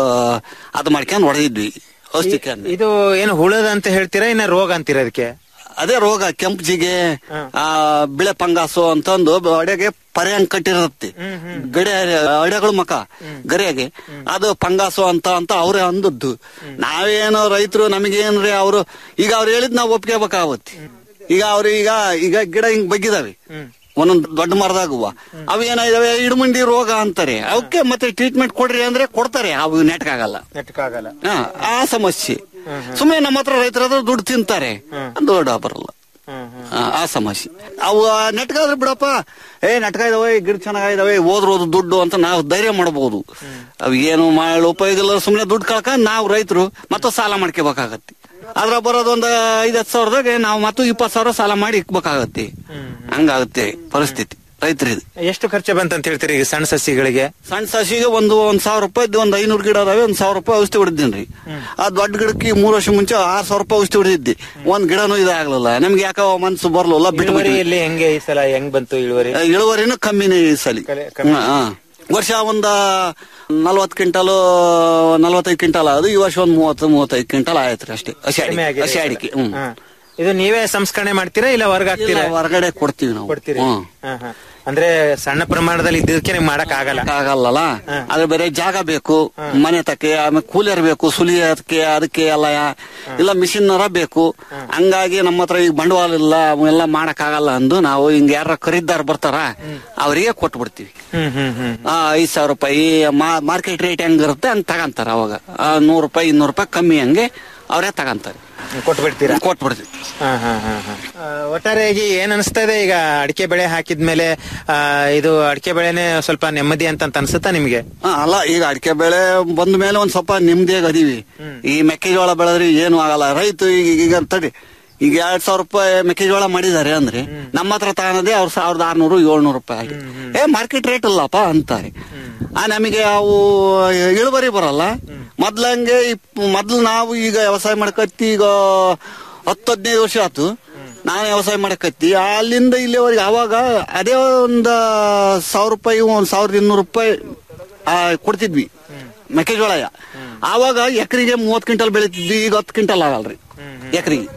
ಅದ್ ಮಾಡ್ಕೊಂಡ್ ಹೊಡೆದಿದ್ವಿ ಔಷಧಿ ಕ್ಯಾನ್ ಇದು ಏನು ಹುಳದ ಅಂತ ಹೇಳ್ತೀರಾ ಇನ್ನ ರೋಗ ಅಂತೀರಾ ಅದಕ್ಕೆ ಅದೇ ರೋಗ ಕೆಂಪು ಜಿಗೆ ಆ ಬಿಳೆ ಪಂಗಾಸು ಅಂತಂದು ಅಡೆಗೆ ಪರ್ಯಾಂಗ್ ಕಟ್ಟಿರತ್ತೆ ಗಡೆ ಅಡೆಗಳು ಮಕ ಗರಿಯಾಗೆ ಅದು ಪಂಗಾಸು ಅಂತ ಅಂತ ಅವ್ರೇ ಅಂದದ್ದು ನಾವೇನೋ ರೈತರು ನಮಗೇನ್ರಿ ಅವರು ಈಗ ಅವ್ರು ಹೇಳಿದ್ ನಾವು ಒಪ್ಕೋಬೇಕಾಗತ್ತೆ ಈಗ ಅವ್ರು ಈಗ ಈಗ ಗಿಡ ಹಿಂಗ್ ಬಗ್ಗಿದಾವೆ ಒಂದೊಂದ್ ದೊಡ್ಡ ಮರದಾಗುವ ಅವು ಏನಾಗಿದಾವೆ ಇಡುಮಂಡಿ ರೋಗ ಅಂತಾರೆ ಅವಕ್ಕೆ ಮತ್ತೆ ಟ್ರೀಟ್ಮೆಂಟ್ ಕೊಡ್ರಿ ಅಂದ್ರೆ ಕೊಡ್ತಾರೆ ಅವು ನೆಟ್ಕಾಗಲ್ಲ ನೆಟ್ಕಾಗಲ್ಲ ಹಾ, ಆ ಸಮಸ್ಯೆ ಸುಮ್ಮನೆ ನಮ್ಮ ಹತ್ರ ರೈತರ ಹತ್ರ ದುಡ್ಡು ತಿಂತಾರೆ ದುಡ್ಡು ಬರಲ್ಲ ಆ, ಆ ಸಮಸ್ಯೆ ಅವು ನೆಟ್ಗಾದ್ರೆ ಬಿಡಪ್ಪ ಏ ನೆಟ್ಕ ಇದಾವೆ ಗಿಡ ಚೆನ್ನಾಗಿದಾವೆ ಹೋದ್ರು ಹೋದ್ರು ದುಡ್ಡು ಅಂತ ನಾವು ಧೈರ್ಯ ಮಾಡಬಹುದು ಅವ್ ಏನು ಮಾಡಲು ಉಪಯೋಗ ಇಲ್ಲ ಸುಮ್ಮನೆ ದುಡ್ಡು ಕಳ್ಕ ನಾವು ರೈತರು ಮತ್ತೆ ಸಾಲ ಮಾಡ್ಕೋಬೇಕಾಗತ್ತೆ ಅದ್ರ ಬರೋದು ಒಂದು ಐದ್ ಹತ್ತು ಸಾವಿರದಾಗ ನಾವು ಮತ್ತು ಇಪ್ಪತ್ತು ಸಾವಿರ ಸಾಲ ಮಾಡಿ ಇಕ್ಬೇಕಾಗತ್ತೆ ಹಂಗಾಗುತ್ತೆ ಪರಿಸ್ಥಿತಿ ರೈತರಿದು ಎಷ್ಟು ಖರ್ಚು ಬಂತಂತ ಹೇಳ್ತೀರಿ ಈಗ ಸಣ್ಣ ಸಸಿಗಳಿಗೆ ಸಣ್ಣ ಸಸಿಗೆ ಒಂದು ಒಂದ್ ಸಾವಿರ ರೂಪಾಯಿ ಒಂದ್ ಐನೂರು ಗಿಡ ಅದಾವೆ ಒಂದ್ ಸಾವಿರ ರೂಪಾಯಿ ಔಷಧಿ ಹೊಡೆದಿನ್ರಿ ಆ ದೊಡ್ಡ ಗಿಡಕ್ಕೆ ಮೂರ್ ವರ್ಷ ಮುಂಚೆ ಆರ್ ಸಾವಿರ ರೂಪಾಯಿ ಔಷಧಿ ಹೊಡೆದಿದ್ದೆ ಒಂದ್ ಗಿಡನೂ ಇದಾಗ್ಲಿಲ್ಲ ನಮ್ಗೆ ಯಾಕೋ ಮನ್ಸು ಬರ್ಲಿಲ್ಲ ಬಿಟ್ಟು ಬಿಟ್ವಿ. ಇಳುವರಿಯಲ್ಲಿ ಹೆಂಗೆ ಈ ಸಲ ಹೆಂಗ್ ಬಂತು ಇಳುವರಿ ಆ, ಇಳುವರಿನೂ ಕಮ್ಮಿನೇ ಈ ಸಲಿ ಕಮ್ಮಿ. ಹಾ, ಹಾ. ವರ್ಷ ಒಂದ ನಲ್ವತ್ ಕ್ವಿಂಟಲ್ ನಲ್ವತ್ತೈದು ಕ್ವಿಂಟಲ್ ಅದು ಈ ವರ್ಷ ಒಂದ್ ಮೂವತ್ತು ಮೂವತ್ತೈದು ಕ್ವಿಂಟಲ್ ಆಯ್ತ್ರಿ ಅಷ್ಟೇ ಹಸಿ ಕಡಿಮೆ ಅಡಿಕೆ ಆಗಿದೆ ಹಸಿ ಈ ಸಲ. ಅಡಿಕೆ ಹ್ಮ್ ಹಾ. ಇದು ನೀವೇ ಸಂಸ್ಕರಣೆ ಮಾಡ್ತೀರಾ ಇಲ್ಲ ಹೊರಗೆ ಹಾಕ್ತೀರಾ ಇಲ್ಲ, ಹೊರಗಡೆ ಕೊಡ್ತೀವಿ ನಾವು ಕೊಡ್ತೀರಿ ಹ್ಮ್. ಹಾ, ಹಾ. ಅಂದ್ರೆ ಸಣ್ಣ ಪ್ರಮಾಣದಲ್ಲಿ ಇದ್ದಕ್ಕೆ ನಿಮ್ಗೆ ಮಾಡಕ್ ಆಗಲ್ಲ ಆಗಲ್ಲಲ್ಲ ಅದ್ರ ಬೇರೆ ಜಾಗ ಬೇಕು ಮನೆ ತಕ್ಕೆ ಆಮೇಲೆ ಕೂಲಿಯರ್ ಬೇಕು ಸುಲಿಯೋದಕ್ಕೆ ಅದಕ್ಕೆ ಎಲ್ಲ ಯಾ- ಇಲ್ಲ ಮಿಷಿನ್ನರ ಬೇಕು ಹಂಗಾಗಿ ನಮ್ಮ ಹತ್ರ ಈಗ ಬಂಡವಾಳ ಇಲ್ಲ ಅವೆಲ್ಲ ಮಾಡಕ್ ಆಗಲ್ಲ ಅಂದು ನಾವು ಹಿಂಗ ಯಾರ ಖರೀದಾರ ಬರ್ತಾರ ಅವರಿಗೆ ಕೊಟ್ಬಿಡ್ತೀವಿ ಹ್ಮ್ ಹ್ಮ್ ಹ್ಮ್ ಆ, ಐದ್ ಸಾವಿರ ರೂಪಾಯಿ ಮಾರ್ಕೆಟ್ ರೇಟ್ ಹೆಂಗಿರುತ್ತೆ ಹಂಗ್ ತಗಂತಾರ ಅವಾಗ ಆ, ನೂರು ರೂಪಾಯಿ ಇನ್ನೂರು ರೂಪಾಯಿ ಕಮ್ಮಿ ಹಂಗೆ ಅವರೇ ತಗಂತಾರೆ ಕೊಟ್ಬಿಡ್ತೀರಾ ಕೊಟ್ಬಿಡ್ತೀವಿ ಹಾ, ಹಾ, ಹಾ, ಹಾ. ಆ, ಒಟ್ಟಾರೆಯಾಗಿ ಏನ್ ಅನಿಸ್ತಾ ಇದೆ ಈಗ ಅಡಿಕೆ ಬೆಳೆ ಹಾಕಿದ್ಮೇಲೆ ಆ, ಇದು ಅಡಿಕೆ ಬೆಳೆನೆ ಸ್ವಲ್ಪ ನೆಮ್ಮದಿ ಅಂತ ಅಂತ ಅನ್ಸುತ್ತಾ ನಿಮ್ಗೆ ಆ, ಅಲ್ಲ ಈಗ ಅಡಿಕೆ ಬೆಳೆ ಬಂದ ಮೇಲೆ ಒಂದ್ ಸ್ವಲ್ಪ ನೆಮ್ಮದಿಯಾಗಿ ಅದೀವಿ ಈ ಮೆಕ್ಕೆಜೋಳ ಬೆಳೆದ್ರೆ ಏನು ಆಗಲ್ಲ ರೈತ ಈಗ ಈಗ ತಡಿ ಈಗ ಎರಡ್ ಸಾವಿರ ರೂಪಾಯಿ ಮೆಕ್ಕೆಜೋಳ ಮಾಡಿದ್ದಾರೆ ಅಂದ್ರೆ ನಮ್ಮ ಹತ್ರ ತಗೊಳೋದೇ ಅವ್ರ ಸಾವಿರದ ಆರ್ನೂರು ಏಳ್ನೂರು ರೂಪಾಯಿ ಆಗಿ ಏ ಮಾರ್ಕೆಟ್ ರೇಟ್ ಇಲ್ಲಪ್ಪ ಅಂತಾರೆ ಆ ನಮಗೆ ಅವು ಇಳುವರಿ ಬರಲ್ಲ ಮೊದ್ಲಂಗೆ ಇಪ್- ಮೊದ್ಲು ನಾವು ಈಗ ವ್ಯವಸಾಯ ಮಾಡ್ಕತ್ತಿ ಈಗ ಹತ್ತು ಹದಿನೈದು ವರ್ಷ ಆತು ನಾನು ವ್ಯವಸಾಯ ಮಾಡಕತ್ತಿ ಅಲ್ಲಿಂದ ಇಲ್ಲಿವರೆಗೆ ಅವಾಗ ಅದೇ ಒಂದ್ ಸಾವಿರ ರೂಪಾಯಿ ಒಂದ್ ಸಾವಿರದ ಇನ್ನೂರು ರೂಪಾಯಿ ಆ, ಕೊಡ್ತಿದ್ವಿ ಮೆಕ್ಕೆಜೋಳ ಆವಾಗ ಎಕರೆಗೆ ಮೂವತ್ ಕ್ವಿಂಟಲ್ ಬೆಳಿತಿದ್ವಿ ಈಗ ಹತ್ತು ಕ್ವಿಂಟಲ್ ಆಗಲ್ರಿ ಎಕರೆಗೆ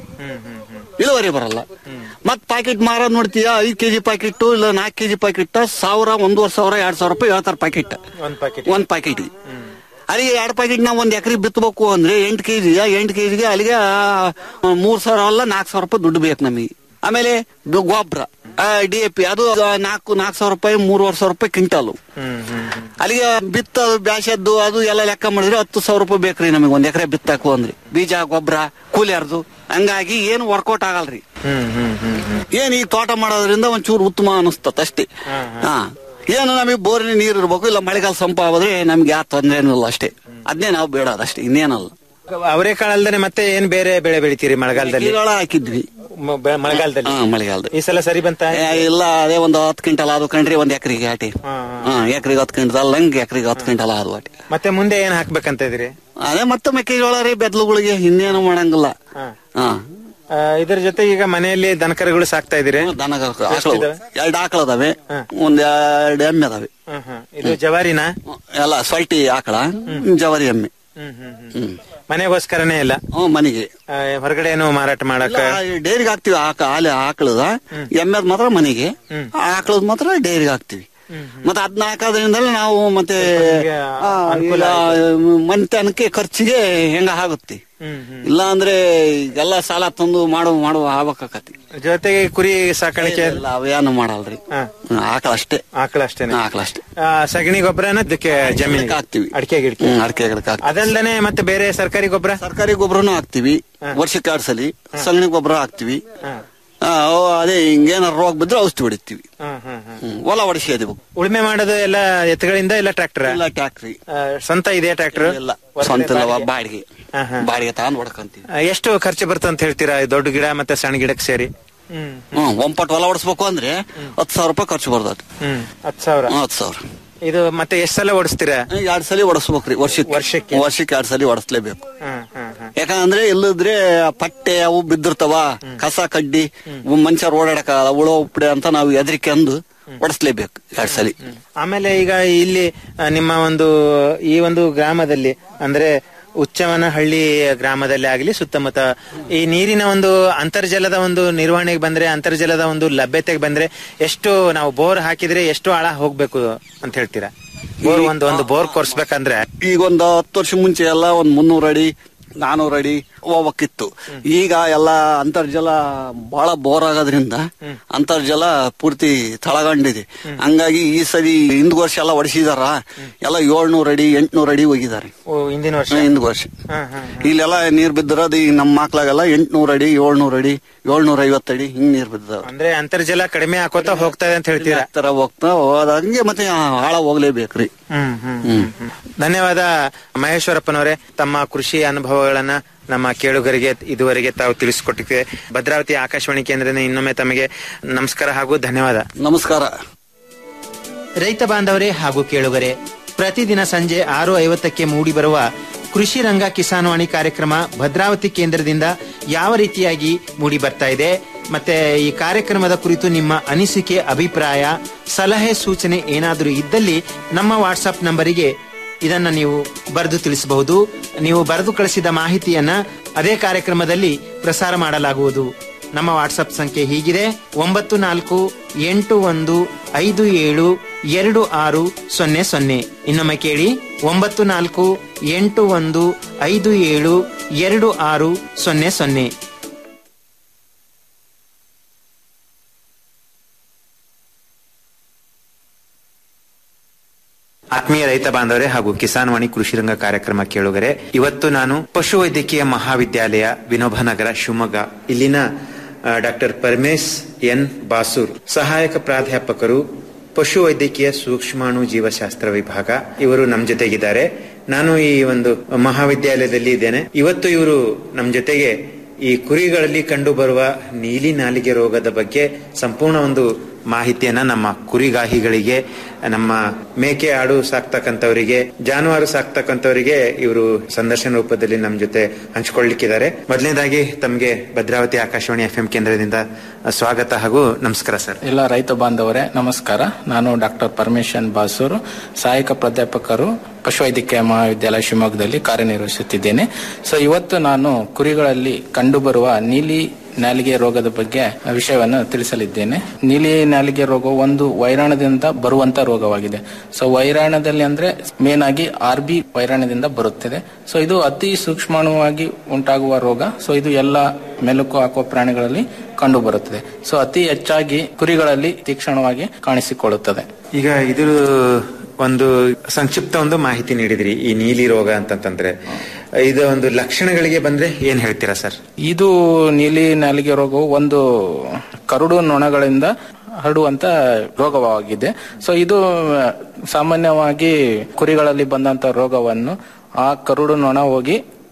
ಇಳುವರಿ ಬರಲ್ಲ ಮತ್ ಪ್ಯಾಕೆಟ್ ಮಾರೋದ್ ನೋಡ್ತೀಯ ಐದ್ ಕೆಜಿ ಪ್ಯಾಕೆಟ್ ಇಲ್ಲ ನಾಲ್ಕು ಕೆಜಿ ಪ್ಯಾಕೆಟ್ ಸಾವಿರ ಒಂದೂವರೆ ಸಾವಿರ ಎರಡ್ ಸಾವಿರ ರೂಪಾಯಿ ಹೇಳ್ತಾರ ಪ್ಯಾಕೆಟ್ ಒಂದ್ ಪ್ಯಾಕೆಟ್ ಒಂದ್ ಪ್ಯಾಕೆಟ್ ಅಲ್ಲಿಗೆ ಎರಡು ಪ್ಯಾಕೆಟ್ ನಾವು ಒಂದ್ ಎಕರೆ ಬಿತ್ತಬೇಕು ಅಂದ್ರೆ ಎಂಟು ಕೆಜಿ ಎಂಟು ಕೆಜಿಗೆ ಅಲ್ಲಿಗೆ ಆ, ಮೂರ್ ಸಾವಿರ ಅಲ್ಲ ನಾಲ್ಕು ಸಾವಿರ ರೂಪಾಯಿ ದುಡ್ಡು ಬೇಕು ನಮಗೆ ಆಮೇಲೆ ಇದು ಗೊಬ್ಬರ ಡಿ ಎ ಪಿ ಅದು ಆ, ನಾಲ್ಕು ನಾಲ್ಕು ಸಾವಿರ ರೂಪಾಯಿ ಮೂರುವರೆ ಸಾವಿರ ರೂಪಾಯಿ ಕ್ವಿಂಟಲ್ ಅಲ್ಲಿಗೆ ಬಿತ್ತ ಬ್ಯಾಸದ್ದು ಅದು ಎಲ್ಲ ಲೆಕ್ಕ ಮಾಡಿದ್ರೆ ಹತ್ತು ಸಾವಿರ ರೂಪಾಯಿ ಬೇಕ್ರಿ ನಮಗೆ ಒಂದ್ ಎಕರೆ ಬಿತ್ತಾಕು ಅಂದ್ರೆ ಬೀಜ ಗೊಬ್ಬರ ಕೂಲಿಯರ್ದು ಹಂಗಾಗಿ ಏನು ವರ್ಕೌಟ್ ಆಗಲ್ರಿ ಏನ್ ಈಗ ತೋಟ ಮಾಡೋದ್ರಿಂದ ಒಂಚೂರು ಉತ್ತಮ ಅನಿಸ್ತತ್ ಅಷ್ಟೇ ಹಾ ಏನು ನಮಗೆ ಬೋರಿನ ನೀರು ಇರ್ಬೇಕು ಇಲ್ಲ ಮಳೆಗಾಲ ಸಂಪ ಆದ್ರೆ ನಮ್ಗೆ ಯಾವ ತೊಂದ್ರೆ ಇಲ್ಲ ಅಷ್ಟೇ ಅದನ್ನೇ ನಾವು ಬೇಡೋದು ಅಷ್ಟೇ ಇನ್ನೇನಲ್ಲ ಅವರೇಕಾಳು ಅಲ್ದೇನೆ ಮತ್ತೆ ಏನ್ ಬೇರೆ ಬೆಳೆ ಬೆಳಿತೀರಿ ಮಳೆಗಾಲದಲ್ಲಿ ಮೆಕ್ಕೆಜೋಳ ಹಾಕಿದ್ವಿ ಮ- ಬೆ- ಮಳೆಗಾಲದಲ್ಲಿ ಹಾ ಮಳೆಗಾಲದ ಈ ಸಲ ಸರಿ ಬಂತ ಇಲ್ಲ ಅದೇ ಒಂದು ಹತ್ತು ಕ್ವಿಂಟಲ್ ಆದು ಕಣ್ರಿ ಒಂದ್ ಎಕರೆಗೆ ಆಟಿ ಹಾ ಎಕರೆಗೆ ಹತ್ತು ಕ್ವಿಂಟಲ್ ಹಂಗೆ ಎಕರೆಗೆ ಹತ್ತು ಕ್ವಿಂಟಲ್ ಆದು ಆಟಿ ಮತ್ತೆ ಮುಂದೆ ಏನ್ ಹಾಕ್ಬೇಕಂತ ಇದ್ರಿ ಅದೇ ಮತ್ತೆ ಮೆಕ್ಕೆಜೋಳ ರೀ ಬೆದ್ಲುಗಳಿಗೆ ಇನ್ನೇನು ಮಾಡಂಗಿಲ್ಲ ಹಾ ಆ, ಇದ್ರ ಜೊತೆ ಈಗ ಮನೆಯಲ್ಲಿ ದನಕರುಗಳು ಸಾಕ್ತಾ ಇದೀರಿ ದನ ಆಕಳು ಎಷ್ಟಿದಾವೆ? ಎರಡು ಆಕಳ ಅದಾವೆ ಒಂದ್ ಎರಡು ಎಮ್ಮೆ ಅದಾವೆ ಹ್ಮ್, ಹ್ಮ್. ಇದು ಜವಾರಿನ ಎಲ್ಲ ಸೊಲ್ಟಿ ಆಕಳ ಜವರಿ ಎಮ್ಮೆ ಹ್ಮ್ ಮನೆಗೋಸ್ಕರನೇ ಇಲ್ಲ ಹ್ಮ್ ಮನೆಗೆ ಆ, ಹೊರಗಡೆ ಏನು ಮಾರಾಟ ಮಾಡಕ ಡೈರಿಗೆ ಹಾಕ್ತಿವಿ ಆಕ ಹಾಲು ಆಕಳದ ಎಮ್ಮೆದ್ ಮಾತ್ರ ಮನೆಗೆ ಆಕಳದ್ ಮಾತ್ರ ಡೈರಿಗೆ ಹಾಕ್ತಿವಿ ಮತ್ತೆ ಅದನ್ನ ಹಾಕೋದ್ರಿಂದಲೇ ನಾವು ಮತ್ತೆ ಆ, ಈಗ ಮನೆತನಕ್ಕೆ ಖರ್ಚಿಗೆ ಹೆಂಗ ಆಗುತ್ತೆ ಇಲ್ಲ ಅಂದ್ರೆ ಎಲ್ಲ ಸಾಲ ತಂದು ಮಾಡು ಮಾಡುವ ಆಗ್ಬೇಕಾಕತಿ ಜೊತೆಗೆ ಕುರಿ ಸಾಕಾಣಿಕೆ ಇಲ್ಲ ಅವೇನು ಮಾಡಲ್ರಿ ಹ್ಮ್, ಆಕಳ ಅಷ್ಟೇ ಆಕಳ ಅಷ್ಟೇನೆ ಆಕಳ ಅಷ್ಟೇ ಆ, ಸಗಣಿ ಗೊಬ್ಬರನ ಇದಕ್ಕೆ ಜಮೀನಿಗೆ ಹಾಕ್ತಿವಿ ಅಡಿಕೆ ಗಿಡಕ್ಕೆ ಹ್ಮ್, ಅಡಿಕೆ ಗಿಡಕ್ಕೆ ಹಾಕ್ತಿವಿ ಅದಲ್ದೇನೆ ಮತ್ತೆ ಬೇರೆ ಸರ್ಕಾರಿ ಗೊಬ್ಬರ ಸರ್ಕಾರಿ ಗೊಬ್ಬರನು ಹಾಕ್ತಿವಿ ವರ್ಷಕ್ಕೆ ಎರಡ್ ಸಲಿ ಸಗಣಿ ಗೊಬ್ಬರ ಹಾಕ್ತಿವಿ ಆ, ಅವು ಅದೇ ಹಿಂಗೇನಾರ ರೋಗ ಬಿದ್ರೆ ಔಷಧಿ ಹೊಡಿತೀವಿ ಹ್ಮ್, ಹೊಲ ಹೊಡಿಸಿ ಅದೇ ಉಳುಮೆ ಮಾಡೋದು ಎಲ್ಲ ಎತ್ತುಗಳಿಂದ ಇಲ್ಲ ಟ್ರ್ಯಾಕ್ಟರ್ ಇಲ್ಲ ಟ್ಯಾಕ್ಟ್ರಿ ಸ್ವಂತ ಇದೆ ಟ್ರ್ಯಾಕ್ಟರ್ ಇಲ್ಲ ಸ್ವಂತ ಇಲ್ಲವ ಬಾಡಿಗೆ ಬಾಡಿಗೆ ತಗೊಂಡ್ ಹೊಡ್ಕಂತೀವಿ ಎಷ್ಟು ಖರ್ಚು ಬರ್ತಂತ ಅಂತ ಹೇಳ್ತೀರಾ ಈ ದೊಡ್ಡ ಗಿಡ ಮತ್ತೆ ಸಣ್ಣ ಗಿಡಕ್ಕೆ ಸೇರಿ ಹ್ಮ್ ಹ್ಮ್ ಒಂಪಟ್ಟು ಹೊಲ ಹೊಡಿಸ್ಬೇಕು ಅಂದ್ರೆ ಹತ್ತು ಸಾವಿರ ರೂಪಾಯಿ ಖರ್ಚು ಬರ್ತದೆ ಹ್ಮ್ ಹತ್ತು ಸಾವಿರ ಹ್ಮ್, ಹತ್ತು ಸಾವಿರ ಇದು ಮತ್ತೆ ಎಷ್ಟ್ ಸಲ ಓಡಿಸ್ತೀರಾ ಎರಡ್ ಸಲ ಹೊಡಿಸ್ಬೇಕ್ರಿ ವರ್ಷಕ್ಕೆ ವರ್ಷಕ್ಕೆ? ವರ್ಷಕ್ಕೆ ಎರಡ್ ಸಲ ಹೊಡಿಸ್ಲೇಬೇಕು ಹ್ಮ್ ಹ್ಮ್ ಹ್ಮ್ ಯಾಕಂದ್ರೆ ಇಲ್ಲದ್ರೆ ಪಟ್ಟೆ ಅವು ಬಿದ್ದಿರ್ತಾವ ಕಸ ಕಡ್ಡಿ ಮನುಷ್ಯರು ಓಡಾಡಕ್ಕಾಗಲ್ಲ ಉಳೋ ಉಪ್ಪಡೆ ಅಂತ ನಾವು ಎದರಿಕೆ ಅಂದು ಹೊಡಿಸ್ಲೇಬೇಕು ಎರಡ್ ಸಲಿ ಆಮೇಲೆ ಈಗ ಇಲ್ಲಿ ಆ, ನಿಮ್ಮ ಒಂದು ಈ ಒಂದು ಗ್ರಾಮದಲ್ಲಿ ಅಂದ್ರೆ ಉಚ್ಚವನಹಳ್ಳಿ ಗ್ರಾಮದಲ್ಲಿ ಆಗಲಿ ಸುತ್ತಮುತ್ತ ಈ ನೀರಿನ ಒಂದು ಅಂತರ್ಜಲದ ಒಂದು ನಿರ್ವಹಣೆಗೆ ಬಂದ್ರೆ ಅಂತರ್ಜಲದ ಒಂದು ಲಭ್ಯತೆಗೆ ಬಂದ್ರೆ ಎಷ್ಟು ನಾವು ಬೋರ್ ಹಾಕಿದ್ರೆ ಎಷ್ಟು ಆಳ ಹೋಗ್ಬೇಕು ಅಂತ ಹೇಳ್ತೀರಾ ಬೋರ್ ಒಂದು ಒಂದು ಬೋರ್ ಕೊರ್ಸ್ಬೇಕಂದ್ರೆ ಈಗ ಒಂದು ಹತ್ತು ವರ್ಷ ಮುಂಚೆ ಎಲ್ಲ ಒಂದ್ ಮುನ್ನೂರು ಅಡಿ ನಾನೂರು ಅಡಿ ಹೋಗ್ಬೇಕಿತ್ತು ಈಗ ಎಲ್ಲ ಅಂತರ್ಜಲ ಬಹಳ ಬೋರ್ ಆಗೋದ್ರಿಂದ ಅಂತರ್ಜಲ ಪೂರ್ತಿ ತಳಗಂಡಿದೆ ಹಂಗಾಗಿ ಈ ಸರಿ ಹಿಂದ್ ವರ್ಷ ಎಲ್ಲ ಹೊಡಿಸಿದಾರ ಎಲ್ಲ ಏಳ್ನೂರ್ ಅಡಿ ಎಂಟ್ನೂರ್ ಅಡಿ ಹೋಗಿದ್ದಾರೆ ಓ, ಹಿಂದಿನ ವರ್ಷ ಹಿಂದ್ ವರ್ಷ ಹ್ಮ್ ಹ್ಮ್ ಇಲ್ಲೆಲ್ಲ ನೀರ್ ಬಿದ್ದಿರೋದು ಈ ನಮ್ಮ ಮಕ್ಳಾಗೆಲ್ಲ ಎಂಟ್ನೂರ್ ಅಡಿ ಏಳ್ನೂರ್ ಅಡಿ ಏಳ್ನೂರ ಐವತ್ತು ಅಡಿ ಹಿಂಗ್ ನೀರ್ ಬಿದ್ದಾವ ಅಂದ್ರೆ ಅಂತರ್ಜಲ ಕಡಿಮೆ ಹಾಕೋತಾ ಹೋಗ್ತಾ ಇದೆ ಅಂತ ಹೇಳ್ತೀರಾ ತರ ಹೋಗ್ತಾ ಹೋದಂಗೆ ಮತ್ತೆ ಆಳ ಹೋಗ್ಲೇಬೇಕ್ರಿ ಹ್ಮ್ ಹ್ಮ್ ಹ್ಮ್ ಹ್ಮ್. ಧನ್ಯವಾದ ಮಹೇಶ್ವರಪ್ಪನವರೇ ತಮ್ಮ ಕೃಷಿ ಅನುಭವಗಳನ್ನ ನಮ್ಮ ಕೇಳುಗರಿಗೆ ಇದುವರೆಗೆ ತಾವು ತಿಳಿಸಿಕೊಟ್ಟಿದೆ ಭದ್ರಾವತಿ ಆಕಾಶವಾಣಿ ಕೇಂದ್ರದಿಂದ ಇನ್ನೊಮ್ಮೆ ತಮಗೆ ನಮಸ್ಕಾರ ಹಾಗೂ ಧನ್ಯವಾದ ನಮಸ್ಕಾರ ರೈತ ಬಾಂಧವರೇ ಹಾಗೂ ಕೇಳುಗರೆ ಪ್ರತಿದಿನ ಸಂಜೆ ಆರು ಐವತ್ತಕ್ಕೆ ಮೂಡಿ ಬರುವ ಕೃಷಿ ರಂಗ ಕಿಸಾನ್ವಾಣಿ ಕಾರ್ಯಕ್ರಮ ಭದ್ರಾವತಿ ಕೇಂದ್ರದಿಂದ ಯಾವ ರೀತಿಯಾಗಿ ಮೂಡಿ ಬರ್ತಾ ಇದೆ ಮತ್ತೆ ಈ ಕಾರ್ಯಕ್ರಮದ ಕುರಿತು ನಿಮ್ಮ ಅನಿಸಿಕೆ ಅಭಿಪ್ರಾಯ ಸಲಹೆ ಸೂಚನೆ ಏನಾದರೂ ಇದ್ದಲ್ಲಿ ನಮ್ಮ ವಾಟ್ಸ್ಆಪ್ ನಂಬರಿಗೆ ಇದನ್ನ ನೀವು ಬರೆದು ತಿಳಿಸಬಹುದು ನೀವು ಬರೆದು ಕಳಿಸಿದ ಮಾಹಿತಿಯನ್ನ ಅದೇ ಕಾರ್ಯಕ್ರಮದಲ್ಲಿ ಪ್ರಸಾರ ಮಾಡಲಾಗುವುದು ನಮ್ಮ ವಾಟ್ಸಪ್ ಸಂಖ್ಯೆ ಹೀಗಿದೆ ಒಂಬತ್ತು ನಾಲ್ಕು ಎಂಟು ಒಂದು ಐದು ಏಳು ಎರಡು ಆರು ಸೊನ್ನೆ ಸೊನ್ನೆ ಇನ್ನೊಮ್ಮೆ ಕೇಳಿ ಒಂಬತ್ತು ನಾಲ್ಕು ಎಂಟು ಒಂದು ಐದು ಏಳು ಎರಡು ಆರು ಸೊನ್ನೆ ಸೊನ್ನೆ ಆತ್ಮೀಯ ರೈತ ಬಾಂಧವರೇ ಹಾಗೂ ಕಿಸಾನ್ ವಾಣಿ ಕೃಷಿ ರಂಗ ಕಾರ್ಯಕ್ರಮ ಕೇಳುಗರೆ ಇವತ್ತು ನಾನು ಪಶುವೈದ್ಯಕೀಯ ಮಹಾವಿದ್ಯಾಲಯ ವಿನೋಬನಗರ ಶಿವಮೊಗ್ಗ ಇಲ್ಲಿನ ಡಾಕ್ಟರ್ ಪರಮೇಶ್ ಎನ್ ಬಾಸೂರ್ ಸಹಾಯಕ ಪ್ರಾಧ್ಯಾಪಕರು ಪಶುವೈದ್ಯಕೀಯ ಸೂಕ್ಷ್ಮಾಣು ಜೀವಶಾಸ್ತ್ರ ವಿಭಾಗ ಇವರು ನಮ್ಮ ಜೊತೆಗಿದ್ದಾರೆ ನಾನು ಈ ಒಂದು ಮಹಾವಿದ್ಯಾಲಯದಲ್ಲಿ ಇದ್ದೇನೆ ಇವತ್ತು ಇವರು ನಮ್ಮ ಜೊತೆಗೆ ಈ ಕುರಿಗಳಲ್ಲಿ ಕಂಡು ಬರುವ ನೀಲಿ ನಾಲಿಗೆ ರೋಗದ ಬಗ್ಗೆ ಸಂಪೂರ್ಣ ಒಂದು ಮಾಹಿತಿಯನ್ನ ನಮ್ಮ ಕುರಿಗಾಹಿಗಳಿಗೆ ನಮ್ಮ ಮೇಕೆ ಆಡು ಸಾಕ್ತಕ್ಕಂಥವರಿಗೆ ಜಾನುವಾರು ಸಾಕ್ತಕ್ಕಂಥವರಿಗೆ ಇವರು ಸಂದರ್ಶನ ರೂಪದಲ್ಲಿ ನಮ್ಮ ಜೊತೆ ಹಂಚಿಕೊಳ್ಳಿಕ್ಕಿದ್ದಾರೆ ಮೊದಲನೇದಾಗಿ ತಮಗೆ ಭದ್ರಾವತಿ ಆಕಾಶವಾಣಿ ಎಫ್ ಕೇಂದ್ರದಿಂದ ಸ್ವಾಗತ ಹಾಗೂ ನಮಸ್ಕಾರ ಸರ್ ಎಲ್ಲ ರೈತ ಬಾಂಧವರೇ ನಮಸ್ಕಾರ ನಾನು ಡಾಕ್ಟರ್ ಪರಮೇಶನ್ ಬಾಸೂರು ಸಹಾಯಕ ಪ್ರಾಧ್ಯಾಪಕರು ಪಶುವೈದ್ಯಕೀಯ ಮಹಾವಿದ್ಯಾಲಯ ಶಿವಮೊಗ್ಗದಲ್ಲಿ ಕಾರ್ಯನಿರ್ವಹಿಸುತ್ತಿದ್ದೇನೆ ಸೊ ಇವತ್ತು ನಾನು ಕುರಿಗಳಲ್ಲಿ ಕಂಡುಬರುವ ನೀಲಿ ನಾಲಿಗೆ ರೋಗದ ಬಗ್ಗೆ ವಿಷಯವನ್ನು ತಿಳಿಸಲಿದ್ದೇನೆ ನೀಲಿ ನಾಲಿಗೆ ರೋಗ ಒಂದು ವೈರಾಣದಿಂದ ಬರುವಂತ ರೋಗವಾಗಿದೆ ಸೊ ವೈರಾಣದಲ್ಲಿ ಅಂದ್ರೆ ಮೇನ್ ಆಗಿ ಆರ್ ಬಿ ವೈರಾಣದಿಂದ ಬರುತ್ತದೆ ಸೊ ಇದು ಅತಿ ಸೂಕ್ಷ್ಮಾಣುವಾಗಿ ಉಂಟಾಗುವ ರೋಗ ಸೊ ಇದು ಎಲ್ಲ ಮೆಲುಕು ಹಾಕುವ ಪ್ರಾಣಿಗಳಲ್ಲಿ ಕಂಡು ಬರುತ್ತದೆ ಸೊ ಅತಿ ಹೆಚ್ಚಾಗಿ ಕುರಿಗಳಲ್ಲಿ ತೀಕ್ಷ್ಣವಾಗಿ ಕಾಣಿಸಿಕೊಳ್ಳುತ್ತದೆ ಈಗ ಇದು ಒಂದು ಸಂಕ್ಷಿಪ್ತ ಒಂದು ಮಾಹಿತಿ ನೀಡಿದ್ರಿ ಈ ನೀಲಿ ರೋಗ ಅಂತಂತಂದ್ರೆ ಇದು ಒಂದು ಲಕ್ಷಣಗಳಿಗೆ ಬಂದ್ರೆ ಏನ್ ಹೇಳ್ತೀರಾ ಸರ್ ಇದು ನೀಲಿ ನಾಲಿಗೆ ರೋಗವು ಒಂದು ಕರುಡು ನೊಣಗಳಿಂದ ಹರಡುವಂತ ರೋಗವಾಗಿದೆ ಸೊ ಇದು ಸಾಮಾನ್ಯವಾಗಿ ಕುರಿಗಳಲ್ಲಿ ಬಂದಂತ ರೋಗವನ್ನು ಆ ಕರುಡು ನೊಣ ಹೋಗಿ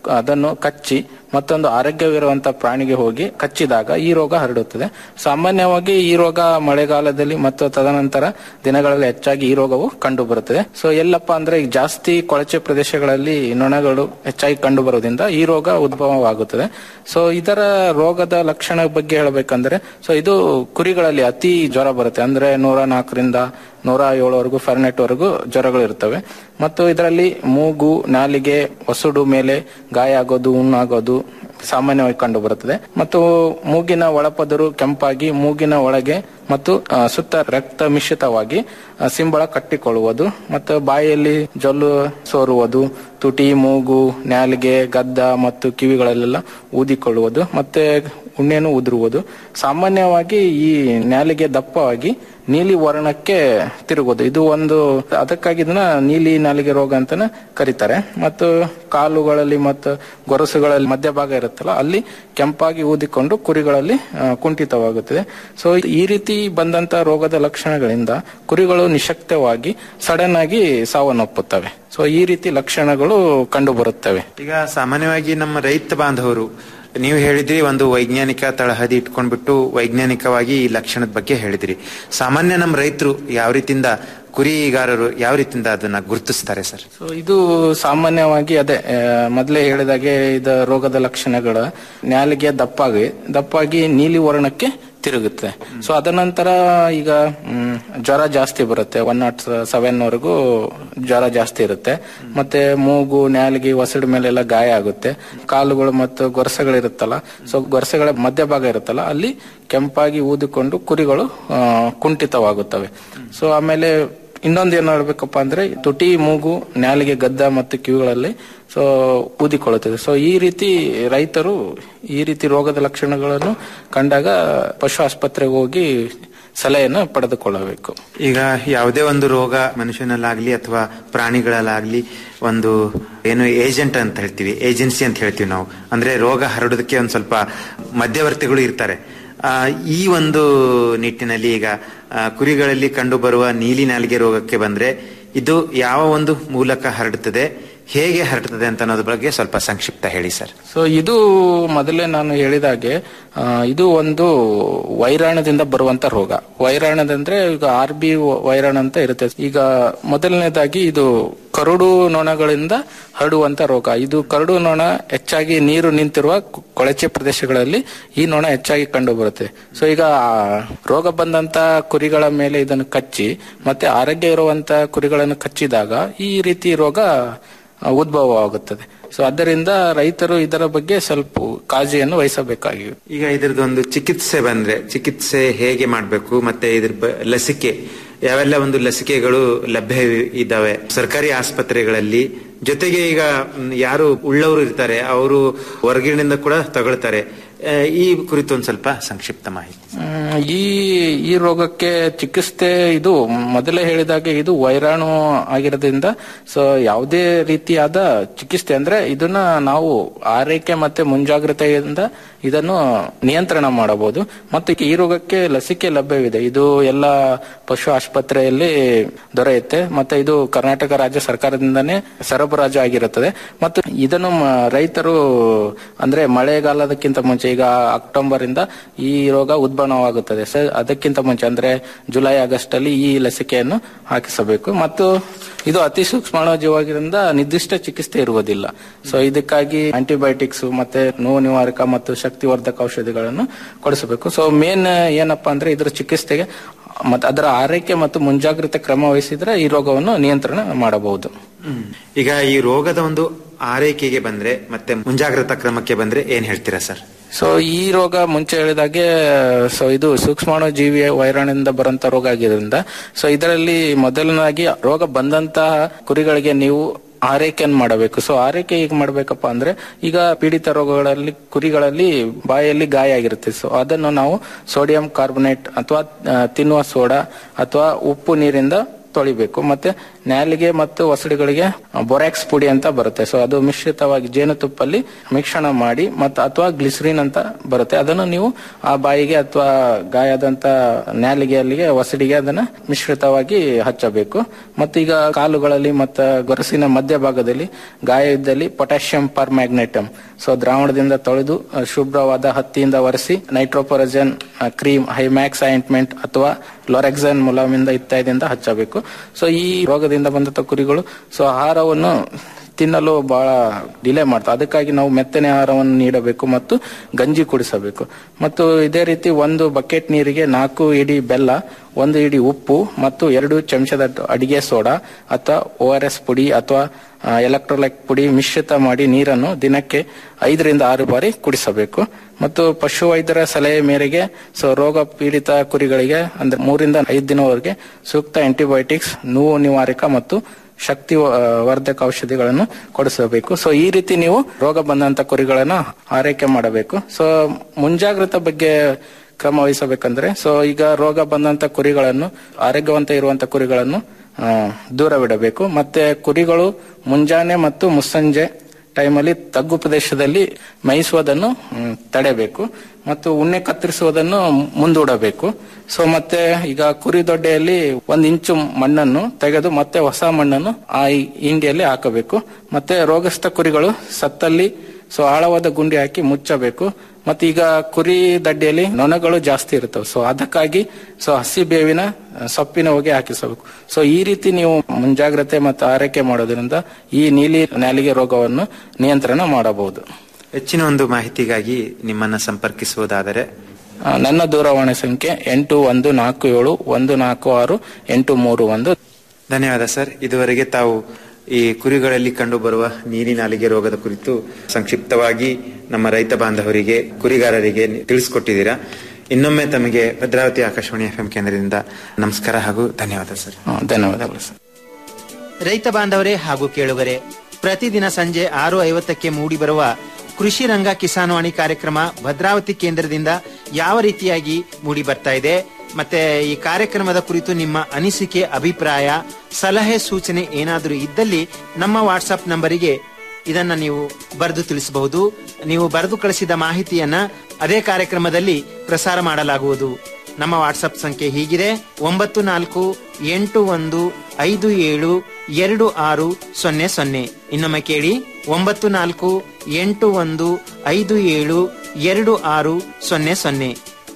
ಅದನ್ನು ಕಚ್ಚಿ ಮತ್ತೊಂದು ಆರೋಗ್ಯವಿರುವಂತಹ ಪ್ರಾಣಿಗೆ ಹೋಗಿ ಕಚ್ಚಿದಾಗ ಈ ರೋಗ ಹರಡುತ್ತದೆ ಸಾಮಾನ್ಯವಾಗಿ ಈ ರೋಗ ಮಳೆಗಾಲದಲ್ಲಿ ಮತ್ತು ತದನಂತರ ದಿನಗಳಲ್ಲಿ ಹೆಚ್ಚಾಗಿ ಈ ರೋಗವು ಕಂಡು ಬರುತ್ತದೆ ಸೊ ಎಲ್ಲಪ್ಪ ಅಂದ್ರೆ ಈಗ ಜಾಸ್ತಿ ಕೊಳಚೆ ಪ್ರದೇಶಗಳಲ್ಲಿ ನೊಣಗಳು ಹೆಚ್ಚಾಗಿ ಕಂಡು ಬರೋದ್ರಿಂದ ಈ ರೋಗ ಉದ್ಭವವಾಗುತ್ತದೆ ಸೊ ಇದರ ರೋಗದ ಲಕ್ಷಣ ಬಗ್ಗೆ ಹೇಳಬೇಕಂದ್ರೆ ಸೊ ಇದು ಕುರಿಗಳಲ್ಲಿ ಅತಿ ಜ್ವರ ಬರುತ್ತೆ ಅಂದ್ರೆ ನೂರ ನಾಲ್ಕರಿಂದ ನೂರ ಏಳವರೆಗೂ ಫರ್ನೆಟ್ ವರೆಗೂ ಜ್ವರಗಳು ಇರ್ತವೆ ಮತ್ತು ಇದರಲ್ಲಿ ಮೂಗು ನಾಲಿಗೆ ಒಸಡು ಮೇಲೆ ಗಾಯ ಆಗೋದು ಹುಣ್ಣಾಗೋದು ಸಾಮಾನ್ಯವಾಗಿ ಕಂಡು ಬರುತ್ತದೆ ಮತ್ತು ಮೂಗಿನ ಒಳಪದರು ಕೆಂಪಾಗಿ ಮೂಗಿನ ಒಳಗೆ ಮತ್ತು ಆ, ಸುತ್ತ ರಕ್ತ ಮಿಶ್ರಿತವಾಗಿ ಆ, ಸಿಂಬಳ ಕಟ್ಟಿಕೊಳ್ಳುವುದು ಮತ್ತು ಬಾಯಲ್ಲಿ ಜೊಲ್ಲು ಸೋರುವುದು ತುಟಿ ಮೂಗು ನಾಲಿಗೆ ಗದ್ದ ಮತ್ತು ಕಿವಿಗಳಲ್ಲೆಲ್ಲ ಊದಿಕೊಳ್ಳುವುದು ಮತ್ತೆ ಉಣ್ಣೆನು ಉದುರುವುದು ಸಾಮಾನ್ಯವಾಗಿ ಈ ನಾಲಿಗೆ ದಪ್ಪವಾಗಿ ನೀಲಿ ವರ್ಣಕ್ಕೆ ತಿರುಗೋದು ಇದು ಒಂದು ಅದಕ್ಕಾಗಿ ಇದನ್ನ ನೀಲಿ ನಾಲಿಗೆ ರೋಗ ಅಂತಾನೆ ಕರೀತಾರೆ ಮತ್ತು ಕಾಲುಗಳಲ್ಲಿ ಮತ್ತು ಗೊರಸುಗಳಲ್ಲಿ ಮಧ್ಯಭಾಗ ಇರುತ್ತಲ್ಲ ಅಲ್ಲಿ ಕೆಂಪಾಗಿ ಊದಿಕೊಂಡು ಕುರಿಗಳಲ್ಲಿ ಆ, ಕುಂಠಿತವಾಗುತ್ತದೆ ಸೊ ಈ ರೀತಿ ಬಂದಂತ ರೋಗದ ಲಕ್ಷಣಗಳಿಂದ ಕುರಿಗಳು ನಿಶಕ್ತವಾಗಿ ಸಡನ್ ಆಗಿ ಸಾವನ್ನಪ್ಪುತ್ತವೆ ಸೊ ಈ ರೀತಿ ಲಕ್ಷಣಗಳು ಕಂಡು ಬರುತ್ತವೆ ಈಗ ಸಾಮಾನ್ಯವಾಗಿ ನಮ್ಮ ರೈತ ಬಾಂಧವರು ನೀವು ಹೇಳಿದ್ರಿ ಒಂದು ವೈಜ್ಞಾನಿಕ ತಳಹದಿ ಇಟ್ಕೊಂಡ್ಬಿಟ್ಟು ವೈಜ್ಞಾನಿಕವಾಗಿ ಈ ಲಕ್ಷಣದ ಬಗ್ಗೆ ಹೇಳಿದ್ರಿ ಸಾಮಾನ್ಯ ನಮ್ಮ ರೈತರು ಯಾವ ರೀತಿಯಿಂದ ಕುರಿಗಾರರು ಯಾವ ರೀತಿಯಿಂದ ಅದನ್ನ ಗುರುತಿಸ್ತಾರೆ ಸರ್ ಸೊ ಇದು ಸಾಮಾನ್ಯವಾಗಿ ಅದೇ ಆ, ಮೊದಲೇ ಹೇಳಿದಾಗೆ ಇದು ರೋಗದ ಲಕ್ಷಣಗಳು ನಾಲಿಗೆ ದಪ್ಪಾಗಿ ದಪ್ಪಾಗಿ ನೀಲಿ ವರ್ಣಕ್ಕೆ ತಿರುಗುತ್ತೆ ಸೊ ಅದ ನಂತರ ಈಗ ಮ್, ಜ್ವರ ಜಾಸ್ತಿ ಬರುತ್ತೆ ಒನ್ ನಾಟ್ ಸೆವೆನ್ ವರೆಗೂ ಜ್ವರ ಜಾಸ್ತಿ ಇರುತ್ತೆ ಮತ್ತೆ ಮೂಗು ನಾಲಿಗೆ ಒಸಡು ಮೇಲೆಲ್ಲ ಗಾಯ ಆಗುತ್ತೆ ಕಾಲುಗಳು ಮತ್ತು ಗೊರಸಗಳಿರುತ್ತಲ್ಲ ಸೊ ಗೊರಸಗಳ ಮಧ್ಯಭಾಗ ಇರುತ್ತಲ್ಲ ಅಲ್ಲಿ ಕೆಂಪಾಗಿ ಊದಿಕೊಂಡು ಕುರಿಗಳು ಆ, ಕುಂಠಿತವಾಗುತ್ತವೆ ಸೊ ಆಮೇಲೆ ಇನ್ನೊಂದು ಏನ್ ಹೇಳ್ಬೇಕಪ್ಪ ಅಂದ್ರೆ ತುಟಿ ಮೂಗು ನಾಲಿಗೆ ಗದ್ದ ಮತ್ತು ಕಿವಿಗಳಲ್ಲಿ ಸೊ ಊದಿಕೊಳ್ಳುತ್ತದೆ ಸೊ ಈ ರೀತಿ ರೈತರು ಈ ರೀತಿ ರೋಗದ ಲಕ್ಷಣಗಳನ್ನು ಕಂಡಾಗ ಪಶು ಆಸ್ಪತ್ರೆಗೆ ಹೋಗಿ ಸಲಹೆಯನ್ನು ಪಡೆದುಕೊಳ್ಳಬೇಕು ಈಗ ಯಾವುದೇ ಒಂದು ರೋಗ ಮನುಷ್ಯನಲ್ಲಾಗ್ಲಿ ಅಥವಾ ಪ್ರಾಣಿಗಳಲ್ಲಾಗ್ಲಿ ಒಂದು ಏನು ಏಜೆಂಟ್ ಅಂತ ಹೇಳ್ತೀವಿ ಏಜೆನ್ಸಿ ಅಂತ ಹೇಳ್ತೀವಿ ನಾವು ಅಂದ್ರೆ ರೋಗ ಹರಡೋದಕ್ಕೆ ಒಂದು ಸ್ವಲ್ಪ ಮಧ್ಯವರ್ತಿಗಳು ಇರ್ತಾರೆ ಆ, ಈ ಒಂದು ನಿಟ್ಟಿನಲ್ಲಿ ಈಗ ಆ, ಕುರಿಗಳಲ್ಲಿ ಕಂಡು ಬರುವ ನೀಲಿ ನಾಲಿಗೆ ರೋಗಕ್ಕೆ ಬಂದ್ರೆ ಇದು ಯಾವ ಒಂದು ಮೂಲಕ ಹರಡುತ್ತದೆ ಹೇಗೆ ಹರಡುತ್ತದೆ ಅಂತ ಅನ್ನೋದ್ರ ಬಗ್ಗೆ ಸ್ವಲ್ಪ ಸಂಕ್ಷಿಪ್ತ ಹೇಳಿ ಸರ್ ಸೊ ಇದು ಮೊದಲೇ ನಾನು ಹೇಳಿದಾಗೆ ಆ, ಇದು ಒಂದು ವೈರಾಣದಿಂದ ಬರುವಂತ ರೋಗ ವೈರಾಣದಂದ್ರೆ ಈಗ ಆರ್ ಬಿ ವೈರಾಣ ಅಂತ ಇರುತ್ತೆ ಈಗ ಮೊದಲನೇದಾಗಿ ಇದು ಕರುಡು ನೊಣಗಳಿಂದ ಹರಡುವಂತ ರೋಗ ಇದು ಕರಡು ನೊಣ ಹೆಚ್ಚಾಗಿ ನೀರು ನಿಂತಿರುವ ಕು- ಕೊಳಚೆ ಪ್ರದೇಶಗಳಲ್ಲಿ ಈ ನೊಣ ಹೆಚ್ಚಾಗಿ ಕಂಡು ಬರುತ್ತೆ ಸೊ ಈಗ ಆ ರೋಗ ಬಂದಂತ ಕುರಿಗಳ ಮೇಲೆ ಇದನ್ನು ಕಚ್ಚಿ ಮತ್ತೆ ಆರೋಗ್ಯ ಇರುವಂತ ಕುರಿಗಳನ್ನು ಕಚ್ಚಿದಾಗ ಈ ರೀತಿ ರೋಗ ಆ, ಉದ್ಭವವಾಗುತ್ತದೆ ಸೊ ಆದ್ದರಿಂದ ರೈತರು ಇದರ ಬಗ್ಗೆ ಸ್ವಲ್ಪ ಕಾಳಜಿಯನ್ನು ವಹಿಸಬೇಕಾಗಿದೆ ಈಗ ಇದ್ರದ್ದೊಂದು ಚಿಕಿತ್ಸೆ ಬಂದ್ರೆ ಚಿಕಿತ್ಸೆ ಹೇಗೆ ಮಾಡಬೇಕು ಮತ್ತೆ ಇದ್ರ ಬ- ಲಸಿಕೆ ಯಾವೆಲ್ಲ ಒಂದು ಲಸಿಕೆಗಳು ಲಭ್ಯ ಇದ್ದಾವೆ ಸರ್ಕಾರಿ ಆಸ್ಪತ್ರೆಗಳಲ್ಲಿ ಜೊತೆಗೆ ಈಗ ಮ್, ಯಾರು ಉಳ್ಳವರು ಇರ್ತಾರೆ ಅವರು ಹೊರಗಿನಿಂದ ಕೂಡ ತಗೊಳ್ತಾರೆ ಆ, ಈ ಕುರಿತು ಒಂದು ಸ್ವಲ್ಪ ಸಂಕ್ಷಿಪ್ತ ಮಾಹಿತಿ ಹ್ಮ್, ಈ ಈ ರೋಗಕ್ಕೆ ಚಿಕಿತ್ಸೆ ಇದು ಮೊದಲೇ ಹೇಳಿದಾಗೆ ಇದು ವೈರಾಣು ಆಗಿರೋದ್ರಿಂದ ಸೊ ಯಾವುದೇ ರೀತಿಯಾದ ಚಿಕಿತ್ಸೆ ಅಂದ್ರೆ ಇದನ್ನ ನಾವು ಆರೈಕೆ ಮತ್ತೆ ಮುಂಜಾಗ್ರತೆಯಿಂದ ಇದನ್ನು ನಿಯಂತ್ರಣ ಮಾಡಬಹುದು ಮತ್ತು ಈ ರೋಗಕ್ಕೆ ಲಸಿಕೆ ಲಭ್ಯವಿದೆ ಇದು ಎಲ್ಲ ಪಶು ಆಸ್ಪತ್ರೆಯಲ್ಲಿ ದೊರೆಯುತ್ತೆ ಮತ್ತೆ ಇದು ಕರ್ನಾಟಕ ರಾಜ್ಯ ಸರ್ಕಾರದಿಂದನೇ ಸರಬರಾಜು ಆಗಿರುತ್ತದೆ ಮತ್ತು ಇದನ್ನು ಮ- ರೈತರು ಅಂದ್ರೆ ಮಳೆಗಾಲದಕ್ಕಿಂತ ಮುಂಚೆ ಈಗ ಅಕ್ಟೋಬರ್ ಇಂದ ಈ ರೋಗ ಉದ್ಭವವಾಗುತ್ತದೆ ಸೊ ಅದಕ್ಕಿಂತ ಮುಂಚೆ ಅಂದ್ರೆ ಜುಲೈ ಆಗಸ್ಟ್ ಅಲ್ಲಿ ಈ ಲಸಿಕೆಯನ್ನು ಹಾಕಿಸಬೇಕು ಮತ್ತು ಇದು ಅತಿ ಸೂಕ್ಷ್ಮಾಣುಜೀವಾಗಿರಿಂದ ನಿರ್ದಿಷ್ಟ ಚಿಕಿತ್ಸೆ ಇರುವುದಿಲ್ಲ ಸೊ ಇದಕ್ಕಾಗಿ ಆಂಟಿಬಯೋಟಿಕ್ಸ್ ಮತ್ತೆ ನೋವು ನಿವಾರಕ ಮತ್ತು ಶಕ್ತಿವರ್ಧಕ ಔಷಧಿಗಳನ್ನು ಕೊಡಿಸಬೇಕು ಸೊ ಮೇನ್ ಏನಪ್ಪಾ ಅಂದ್ರೆ ಇದರ ಚಿಕಿತ್ಸೆಗೆ ಮತ್ತೆ ಅದರ ಆರೈಕೆ ಮತ್ತು ಮುಂಜಾಗ್ರತೆ ಕ್ರಮ ವಹಿಸಿದ್ರೆ ಈ ರೋಗವನ್ನು ನಿಯಂತ್ರಣ ಮಾಡಬಹುದು ಈಗ ಈ ರೋಗದ ಒಂದು ಆರೈಕೆಗೆ ಬಂದ್ರೆ ಮತ್ತೆ ಮುಂಜಾಗ್ರತಾ ಕ್ರಮಕ್ಕೆ ಬಂದ್ರೆ ಏನ್ ಹೇಳ್ತೀರಾ ಸರ್ ಸೊ ಈ ರೋಗ ಮುಂಚೆ ಹೇಳಿದಾಗೆ ಸೊ ಇದು ಸೂಕ್ಷ್ಮಾಣು ಜೀವಿ ವೈರಾಣಿಂದ ಬರುವಂತ ರೋಗ ಆಗಿರೋದ್ರಿಂದ ಸೊ ಇದರಲ್ಲಿ ಮೊದಲನಾಗಿ ರೋಗ ಬಂದಂತಹ ಕುರಿಗಳಿಗೆ ನೀವು ಆರೈಕೆಯನ್ನು ಮಾಡಬೇಕು ಸೊ ಆರೈಕೆ ಹೇಗೆ ಮಾಡ್ಬೇಕಪ್ಪ ಅಂದ್ರೆ ಈಗ ಪೀಡಿತ ರೋಗಗಳಲ್ಲಿ ಕುರಿಗಳಲ್ಲಿ ಬಾಯಲ್ಲಿ ಗಾಯ ಆಗಿರುತ್ತೆ ಸೊ ಅದನ್ನು ನಾವು ಸೋಡಿಯಂ ಕಾರ್ಬೊನೇಟ್ ಅಥವಾ ಆ, ತಿನ್ನುವ ಸೋಡಾ ಅಥವಾ ಉಪ್ಪು ನೀರಿಂದ ತೊಳಿಬೇಕು ಮತ್ತೆ ನ್ಯಾಲಿಗೆ ಮತ್ತು ಒಸಡಿಗಳಿಗೆ ಬೊರಾಕ್ಸ್ ಪುಡಿ ಅಂತ ಬರುತ್ತೆ ಸೊ ಅದು ಮಿಶ್ರಿತವಾಗಿ ಜೇನುತುಪ್ಪಲ್ಲಿ ಮಿಶ್ರಣ ಮಾಡಿ ಮತ್ತು ಅಥವಾ ಗ್ಲಿಸರಿನ್ ಅಂತ ಬರುತ್ತೆ ಅದನ್ನು ನೀವು ಆ ಬಾಯಿಗೆ ಅಥವಾ ಗಾಯದಂತ ನ್ಯಾಲಿಗೆ ಅಲ್ಲಿಗೆ ಒಸಡಿಗೆ ಅದನ್ನ ಮಿಶ್ರಿತವಾಗಿ ಹಚ್ಚಬೇಕು ಮತ್ತು ಈಗ ಕಾಲುಗಳಲ್ಲಿ ಮತ್ತು ಗೊರಸಿನ ಮಧ್ಯಭಾಗದಲ್ಲಿ ಗಾಯ ಇದ್ದಲ್ಲಿ ಪೊಟ್ಯಾಷಿಯಂ ಪರ್ ಮ್ಯಾಗ್ನೆಟಮ್ ಸೊ ದ್ರಾವಣದಿಂದ ತೊಳೆದು ಅ, ಶುಭ್ರವಾದ ಹತ್ತಿಯಿಂದ ಒರೆಸಿ ನೈಟ್ರೋಪೊರಜನ್ ಕ್ರೀಮ್ ಹೈಮ್ಯಾಕ್ಸ್ ಆಯಿಂಟ್ಮೆಂಟ್ ಅಥವಾ ಲೊರೆಕ್ಸನ್ ಮುಲಾಮಿಂದ ಇತ್ಯಾದಿಯಿಂದ ಹಚ್ಚಬೇಕು ಸೊ ಈ ರೋಗದಿಂದ ಬಂದಂತ ಕುರಿಗಳು ಸೊ ಆಹಾರವನ್ನು ತಿನ್ನಲು ಬಹಳ ಡಿಲೇ ಮಾಡ್ತಾರೆ ಅದಕ್ಕಾಗಿ ನಾವು ಮೆತ್ತನೆ ಆಹಾರವನ್ನು ನೀಡಬೇಕು ಮತ್ತು ಗಂಜಿ ಕುಡಿಸಬೇಕು ಮತ್ತು ಇದೇ ರೀತಿ ಒಂದು ಬಕೆಟ್ ನೀರಿಗೆ ನಾಲ್ಕು ಇಡಿ ಬೆಲ್ಲ ಒಂದು ಇಡಿ ಉಪ್ಪು ಮತ್ತು ಎರಡು ಚಮಚದ ಅಡಿಗೆ ಸೋಡಾ ಅಥವಾ ಓ ಆರ್ ಎಸ್ ಪುಡಿ ಅಥವಾ ಎಲೆಕ್ಟ್ರೋಲೈಟ್ ಪುಡಿ ಮಿಶ್ರಿತ ಮಾಡಿ ನೀರನ್ನು ದಿನಕ್ಕೆ ಐದರಿಂದ ಆರು ಬಾರಿ ಕುಡಿಸಬೇಕು ಮತ್ತು ಪಶು ವೈದ್ಯರ ಸಲಹೆ ಮೇರೆಗೆ ಸೊ ರೋಗ ಪೀಡಿತ ಕುರಿಗಳಿಗೆ ಅಂದ್ರೆ ಮೂರಿಂದ ಐದು ದಿನವರೆಗೆ ಸೂಕ್ತ ಆಂಟಿಬಯೋಟಿಕ್ಸ್ ನೋವು ನಿವಾರಕ ಮತ್ತು ಶಕ್ತಿ ಆ, ವರ್ಧಕ ಔಷಧಿಗಳನ್ನು ಕೊಡಿಸಬೇಕು ಸೊ ಈ ರೀತಿ ನೀವು ರೋಗ ಬಂದಂತ ಕುರಿಗಳನ್ನ ಆರೈಕೆ ಮಾಡಬೇಕು ಸೊ ಮುಂಜಾಗ್ರತಾ ಬಗ್ಗೆ ಕ್ರಮ ವಹಿಸಬೇಕಂದ್ರೆ ಸೊ ಈಗ ರೋಗ ಬಂದಂತ ಕುರಿಗಳನ್ನು ಆರೋಗ್ಯವಂತ ಇರುವಂತ ಕುರಿಗಳನ್ನು ಆ, ದೂರವಿಡಬೇಕು ಮತ್ತೆ ಕುರಿಗಳು ಮುಂಜಾನೆ ಮತ್ತು ಮುಸ್ಸಂಜೆ ಟೈಮಲ್ಲಿ ತಗ್ಗು ಪ್ರದೇಶದಲ್ಲಿ ಮೇಯಿಸುವುದನ್ನು ಮ್, ತಡೆಬೇಕು ಮತ್ತು ಉಣ್ಣೆ ಕತ್ತರಿಸುವುದನ್ನು ಮುಂದೂಡಬೇಕು ಸೊ ಮತ್ತೆ ಈಗ ಕುರಿ ದೊಡ್ಡೆಯಲ್ಲಿ ಒಂದ್ ಇಂಚು ಮಣ್ಣನ್ನು ತೆಗೆದು ಮತ್ತೆ ಹೊಸ ಮಣ್ಣನ್ನು ಆ ಈ- ಹಿಂಡಿಯಲ್ಲಿ ಹಾಕಬೇಕು ಮತ್ತೆ ರೋಗಸ್ಥ ಕುರಿಗಳು ಸತ್ತಲ್ಲಿ ಸೊ ಆಳವಾದ ಗುಂಡಿ ಹಾಕಿ ಮುಚ್ಚಬೇಕು ಮತ್ತೆ ಈಗ ಕುರಿ ದಡ್ಡಿಯಲ್ಲಿ ನೊಣಗಳು ಜಾಸ್ತಿ ಇರ್ತವೆ ಸೊ ಅದಕ್ಕಾಗಿ ಸೊ ಹಸಿ ಬೇವಿನ ಆ, ಸೊಪ್ಪಿನ ಹೊಗೆ ಹಾಕಿಸಬೇಕು ಸೊ ಈ ರೀತಿ ನೀವು ಮುಂಜಾಗ್ರತೆ ಮತ್ತು ಆರೈಕೆ ಮಾಡೋದ್ರಿಂದ ಈ ನೀಲಿ ನಾಲಿಗೆ ರೋಗವನ್ನು ನಿಯಂತ್ರಣ ಮಾಡಬಹುದು ಹೆಚ್ಚಿನ ಒಂದು ಮಾಹಿತಿಗಾಗಿ ನಿಮ್ಮನ್ನ ಸಂಪರ್ಕಿಸುವುದಾದರೆ ಆ, ನನ್ನ ದೂರವಾಣಿ ಸಂಖ್ಯೆ ಎಂಟು ಒಂದು ನಾಲ್ಕು ಏಳು ಒಂದು ನಾಲ್ಕು ಆರು ಎಂಟು ಮೂರು ಒಂದು ಧನ್ಯವಾದ ಸರ್ ಇದುವರೆಗೆ ತಾವು ಈ ಕುರಿಗಳಲ್ಲಿ ಕಂಡುಬರುವ ನೀಲಿ ನಾಲಿಗೆ ರೋಗದ ಕುರಿತು ಸಂಕ್ಷಿಪ್ತವಾಗಿ ನಮ್ಮ ರೈತ ಬಾಂಧವರಿಗೆ ಕುರಿಗಾರರಿಗೆ ತಿಳಿಸಿಕೊಟ್ಟಿದ್ದೀರಾ ಇನ್ನೊಮ್ಮೆ ತಮಗೆ ಭದ್ರಾವತಿ ಆಕಾಶವಾಣಿ ಎಫ್ಎಂ ಕೇಂದ್ರದಿಂದ ನಮಸ್ಕಾರ ಹಾಗೂ ಧನ್ಯವಾದ ಸರ್ ಧನ್ಯವಾದಗಳು ಸರ್ ರೈತ ಬಾಂಧವರೇ ಹಾಗೂ ಕೇಳುಗರೆ ಪ್ರತಿದಿನ ಸಂಜೆ ಆರು ಐವತ್ತಕ್ಕೆ ಮೂಡಿಬರುವ ಕೃಷಿ ರಂಗ ಕಿಸಾನ್ವಾಣಿ ಕಾರ್ಯಕ್ರಮ ಭದ್ರಾವತಿ ಕೇಂದ್ರದಿಂದ ಯಾವ ರೀತಿಯಾಗಿ ಮೂಡಿ ಬರ್ತಾ ಇದೆ ಮತ್ತೆ ಈ ಕಾರ್ಯಕ್ರಮದ ಕುರಿತು ನಿಮ್ಮ ಅನಿಸಿಕೆ ಅಭಿಪ್ರಾಯ ಸಲಹೆ ಸೂಚನೆ ಏನಾದರೂ ಇದ್ದಲ್ಲಿ ನಮ್ಮ ವಾಟ್ಸ್ಆಪ್ ನಂಬರಿಗೆ ಇದನ್ನ ನೀವು ಬರೆದು ತಿಳಿಸಬಹುದು ನೀವು ಬರೆದು ಕಳಿಸಿದ ಮಾಹಿತಿಯನ್ನ ಅದೇ ಕಾರ್ಯಕ್ರಮದಲ್ಲಿ ಪ್ರಸಾರ ಮಾಡಲಾಗುವುದು ನಮ್ಮ ವಾಟ್ಸಪ್ ಸಂಖ್ಯೆ ಹೀಗಿದೆ ಒಂಬತ್ತು ನಾಲ್ಕು ಎಂಟು ಒಂದು ಐದು ಏಳು ಎರಡು ಆರು ಸೊನ್ನೆ ಸೊನ್ನೆ ಇನ್ನೊಮ್ಮೆ ಕೇಳಿ ಒಂಬತ್ತು ನಾಲ್ಕು ಎಂಟು ಒಂದು ಐದು ಏಳು ಎರಡು ಆರು ಸೊನ್ನೆ ಸೊನ್ನೆ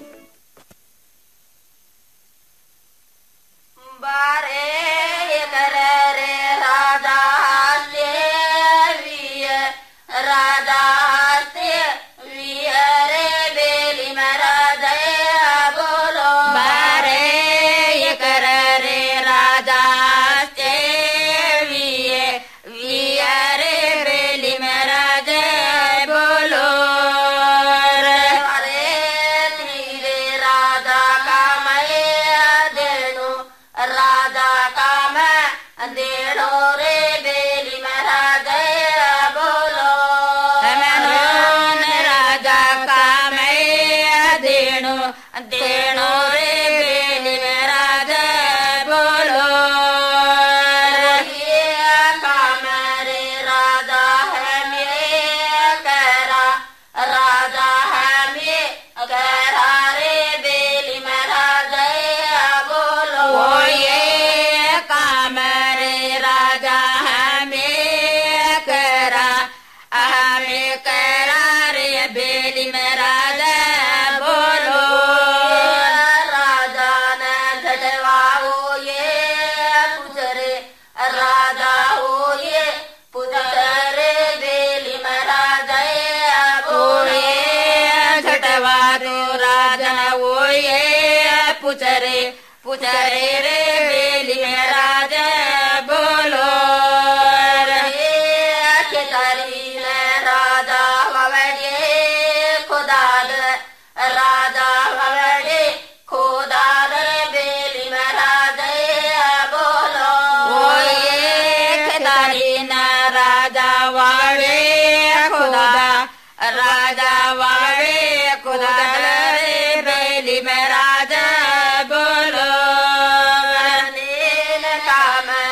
पुचरे पुचरे रे बेली में राजा बोलो रे केतारी ने राजा ववड़े खुदा राजा ववड़े खुदा रे बेली में राजा बोलो ओ ये केतारी ने राजा वावे खुदा राजा वावे खुदा रे बेली में राजा बोलो नील कामर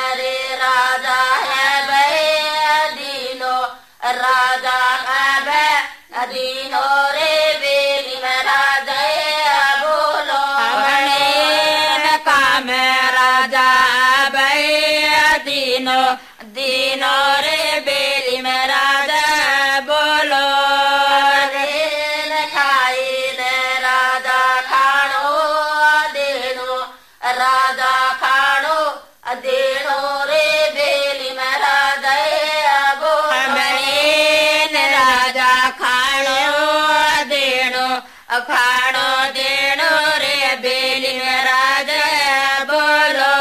दीनो रे बेली में राजा बोलो रे न खाई ने राजा खाणो देणो राजा खाणो देणो रे बेली में राजा बोलो राजा खाणो देणो खाणो देणो रे बेली में राजा बोलो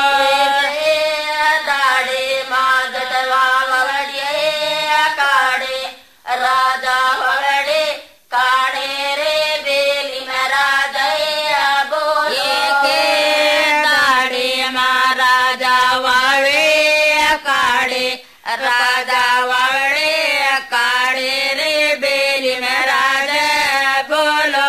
दाढी मागटवा वगडे काढे राजा वगडे काढे रे बेली में राजा बोलो दाढी महाराजा वाळे काढे राजा वाळे काढे रे बेली में राजा बोलो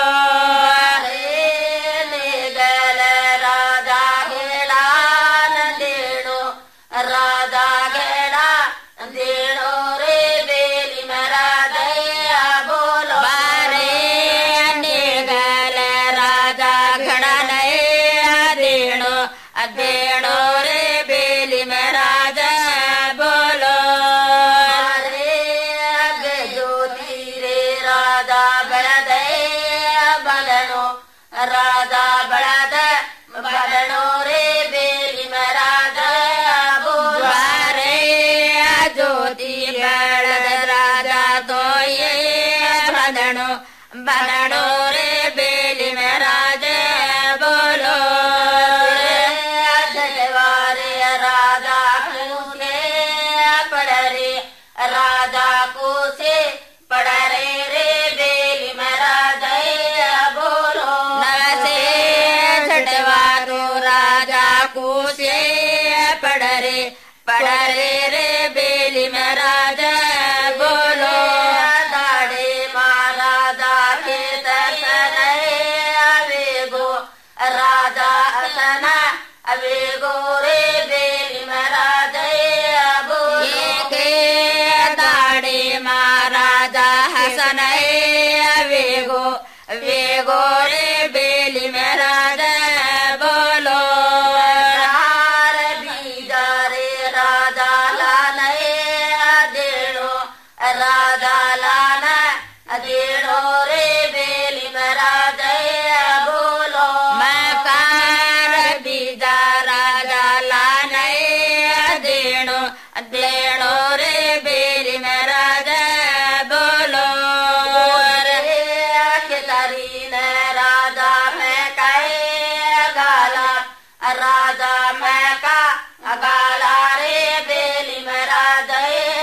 गल राजा घेडा न देणो राजा घेडा देणो रे बेली में राजा बोलो बारे निगल राजा घडा नये देणो देणो रे बेली में राजा बोलो रे ज्योति रे राजा ಬೆಳದೆ ಬಲನೋ ರಾಜಾ ಬೆಳದ ಬಲನೋ ರೇ ಬೇಲಿ ಮರಾಜ ಬೋಲಾರೆ ಜ್ಯೋತಿ ಬೆಳದ ರಾಜ ತೋಯೇ ಬದಣೋ ಬದಣೋ ರೇ ಬೇಲಿ ಮರಾಜ ಬೋಲೋ ಜಗವಾರೆ ರಾಜಾ ಕೂಸೆ ಪಡರೆ ರಾಜಾ ಕೂಸೆ ಪಡರೆ ರೇ ಬೇಲಿ ಮರಾಜ बोलो नवसे छठवारो राजा ಕೂಸೆ ಪಡರೆ ಪಡರೆ ರೇ ಬೇಲಿ में राजा बोलो दाड़े महाराजा के दर्शन अवेगो राजा असन अवेगो रे बेली में राजा बोलो के दाड़े महाराजा हसन अवेगो वेगो रे बेली में राजा बोलो हार बीजा रे राजा लान देणो राजा लान देणो रे बेली में राजा बोलो मकार बीजा राजा लान देणो देणो रे बेली में राजा बोलो रे तारीन राजा मैं कहे गाला राजा मैं का गाला रे बेली में राजा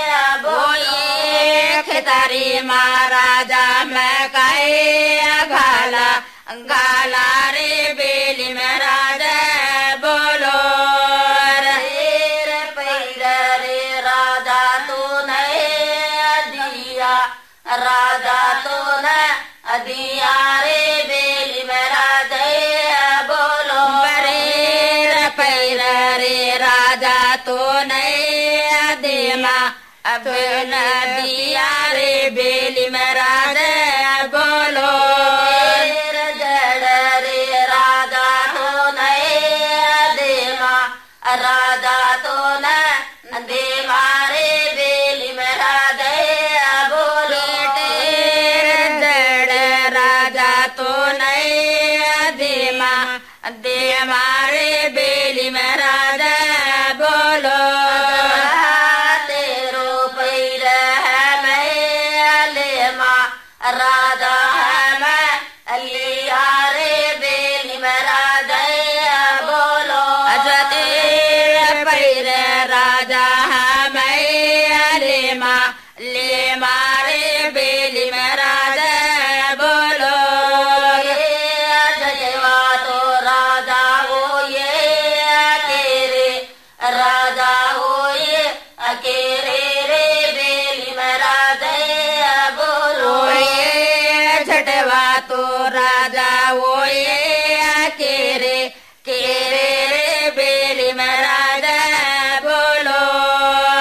बोलिए खेतारी महाराजा मैं कहे गाला गाला रे बेली में राजा बोलो रे पैर रे राजा तू नहीं दिया राजा तो न दिया रे बेली में राजा बोलो बरे पैर रे राजा तो नहीं देमा अब न दिया रे बेली में राजा बोलो जड़ रे राजा तो नहीं देमा राजा तो न देवा रे बेली में राजा बोलो जड़ राजा तो नहीं देमा देवा रे बेली में राजा बोलो तेरो पैर है मैं लेमा राजा है मैं लिया रे बेली में राजा बोलो अजते पैर राजा है मैं लेमा ले मारे बेली में राजा बोलो जयवा तो राजा हो ये तेरे राजा हो ये अकेरे रे बेली में राजा बोलो ये झटवा तो राजा हो ये अकेरे केरे रे बेली में राजा बोलो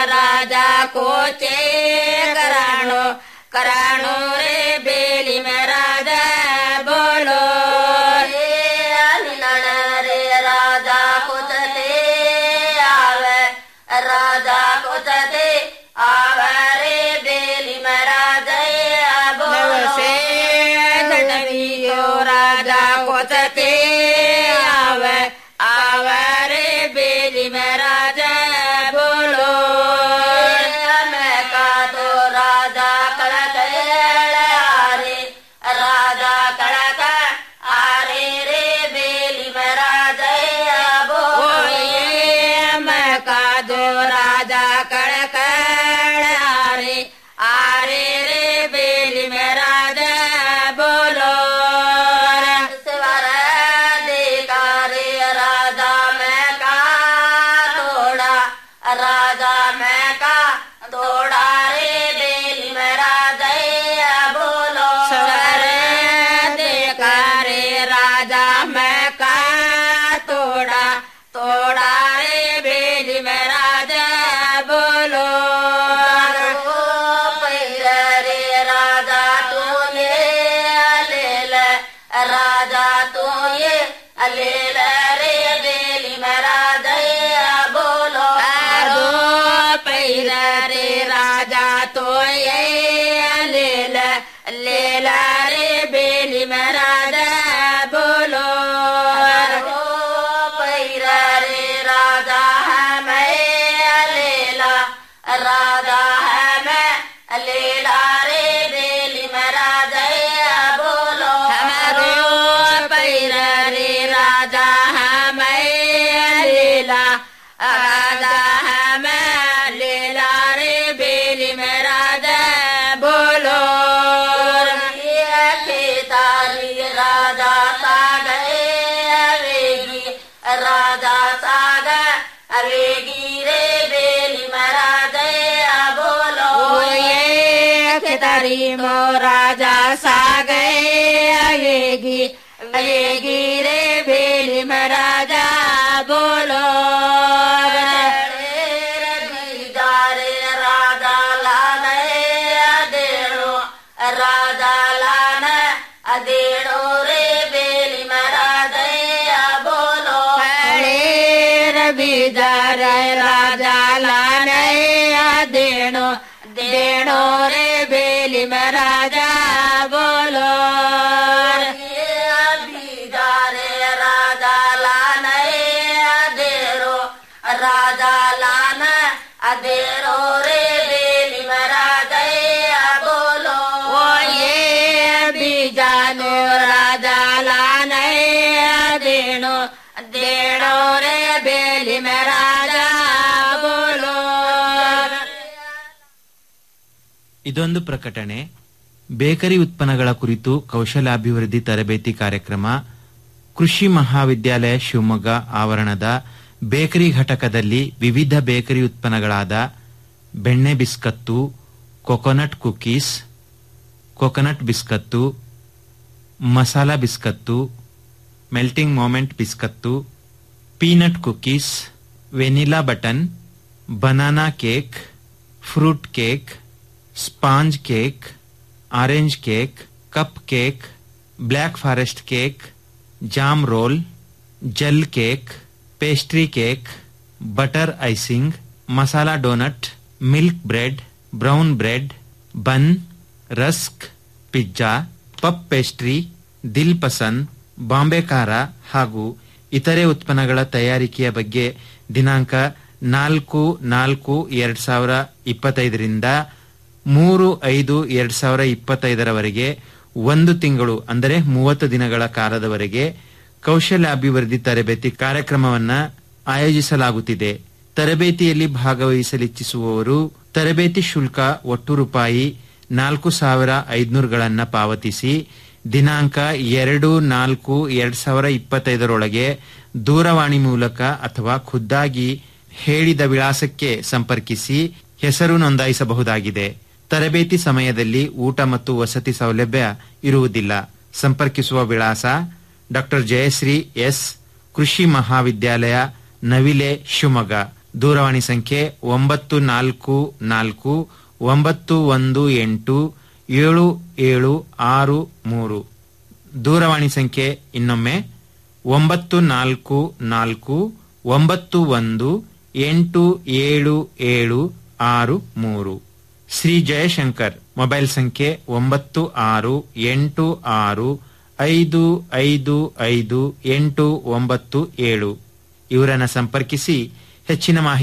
राजा कोचे कराणो कराणो रे बेली में राजा बोलो रे अनिलन रे राजा कुचते आवे राजा कुचते आवे रे बेली में राजा बोलो से गणवी को राजा कुचते आवे आवे रे बेली में राजा बोलो मैं का तो राजा कड़क आरे राजा कड़क आरे रे बेली में राजा बोलो मैं का दो राजा कड़क आरे आरे रे बेली में राजा बोलो स्वर देखा रे राजा मैं का तोड़ा राजा मैं का तोड़ा रे बेली में राजा बोलो स्वर देखा रे राजा मैं का तोड़ा तोड़ा रे बेली में राजा बोलो पैर रे राजा तू ये ले ले राजा तू ये ले ले रे बेली में राजा बोलो दो पैर रे राजा तो ये ले ले ले ले रे बेली में राजा बोलो पैर रे राजा है मैं लेला राजा है मैं लेला रे बेली में राजा बोलो हमारो पैर रे राजा है मैं लेला राजा है मैं लेला रे बेली में राजा बोलो खेतारी राजा सागे अवेगी राजा सागे अवेगी रे बेली में राजा बोलो ये खेतारी मो राजा सागे अवेगी अवेगी रे बेली में राजा बोलो रे राजा लाने अदेड़ो राजा लाने अदेड़ो रे बेली महाराज बोलो रवि रे राजा लाने अदेड़ो देड़ो रे बेली महाराजा बोलो रे राजा लाने अदेड़ो राजा लाने अदेरो रे बेली महाराज बोलो ओ ये बीजानो राजा लाने देणो देणो रे बेली महाराज बोलो ಇದೊಂದು ಪ್ರಕಟಣೆ ಬೇಕರಿ ಉತ್ಪನ್ನಗಳ ಕುರಿತು ಕೌಶಲ್ಯಾಭಿವೃದ್ಧಿ ತರಬೇತಿ ಕಾರ್ಯಕ್ರಮ ಕೃಷಿ ಮಹಾವಿದ್ಯಾಲಯ ಶಿವಮೊಗ್ಗ ಆವರಣದ ಬೇಕರಿ ಘಟಕದಲ್ಲಿ ವಿವಿಧ ಬೇಕರಿ ಉತ್ಪನ್ನಗಳಾದ ಬೆಣ್ಣೆ biscuit coconut cookies coconut biscuit masala biscuit melting moment biscuit peanut cookies vanilla button banana cake fruit cake sponge cake orange cake cup cake black forest cake jam roll gel cake pastry cake butter icing masala donut milk bread brown bread bun rusk pizza puff pastry dil pasand Bombay ಖಾರ ಹಾಗೂ ಇತರೆ ಉತ್ಪನ್ನಗಳ ತಯಾರಿಕೆಯ ಬಗ್ಗೆ ದಿನಾಂಕ ನಾಲ್ಕು ನಾಲ್ಕು ಎರಡ್ ಸಾವಿರ ಇಪ್ಪತ್ತೈದರಿಂದ ಮೂರು ಐದು ಎರಡ್ ಸಾವಿರ ಇಪ್ಪತ್ತೈದರವರೆಗೆ ಒಂದು ತಿಂಗಳು ಅಂದರೆ ಮೂವತ್ತು ದಿನಗಳ ಕಾಲದವರೆಗೆ ಕೌಶಲ್ಯಾಭಿವೃದ್ಧಿ ತರಬೇತಿ ಕಾರ್ಯಕ್ರಮವನ್ನ ಆಯೋಜಿಸಲಾಗುತ್ತಿದೆ ತರಬೇತಿಯಲ್ಲಿ ಭಾಗವಹಿಸಲಿಚ್ಛಿಸುವವರು ತರಬೇತಿ ಶುಲ್ಕ ಒಟ್ಟು ರೂಪಾಯಿ ನಾಲ್ಕು ಸಾವಿರ ಐದುನೂರುಗಳನ್ನ ಪಾವತಿಸಿ ದಿನಾಂಕ ಎರಡು ನಾಲ್ಕು ಎರಡ್ ಸಾವಿರ ಇಪ್ಪತ್ತೈದರೊಳಗೆ ದೂರವಾಣಿ ಮೂಲಕ ಅಥವಾ ಖುದ್ದಾಗಿ ಹೇಳಿದ ವಿಳಾಸಕ್ಕೆ ಸಂಪರ್ಕಿಸಿ ಹೆಸರು ನೋಂದಾಯಿಸಬಹುದಾಗಿದೆ ತರಬೇತಿ ಸಮಯದಲ್ಲಿ ಊಟ ಮತ್ತು ವಸತಿ ಸೌಲಭ್ಯ ಇರುವುದಿಲ್ಲ ಸಂಪರ್ಕಿಸುವ ವಿಳಾಸ ಡಾಕ್ಟರ್ ಜಯಶ್ರೀ ಎಸ್ ಕೃಷಿ ಮಹಾವಿದ್ಯಾಲಯ ನವಿಲೆ ಶಿವಮೊಗ್ಗ ದೂರವಾಣಿ ಸಂಖ್ಯೆ ಒಂಬತ್ತು ನಾಲ್ಕು ನಾಲ್ಕು ಒಂಬತ್ತು ಒಂದು ಎಂಟು ಏಳು ಏಳು ಆರು ಮೂರು ದೂರವಾಣಿ ಸಂಖ್ಯೆ ಇನ್ನೊಮ್ಮೆ ಒಂಬತ್ತು ನಾಲ್ಕು ನಾಲ್ಕು ಒಂಬತ್ತು ಒಂದು ಎಂಟು ಏಳು ಏಳು ಆರು ಮೂರು ಶ್ರೀ ಜಯಶಂಕರ್ ಮೊಬೈಲ್ ಸಂಖ್ಯೆ ಒಂಬತ್ತು ಆರು ಎಂಟು ಆರು ಐದು ಐದು ಐದು ಎಂಟು ಒಂಬತ್ತು ಏಳು ಇವರನ್ನ ಸಂಪರ್ಕಿಸಿ ಹೆಚ್ಚಿನ ಮಾಹಿತಿ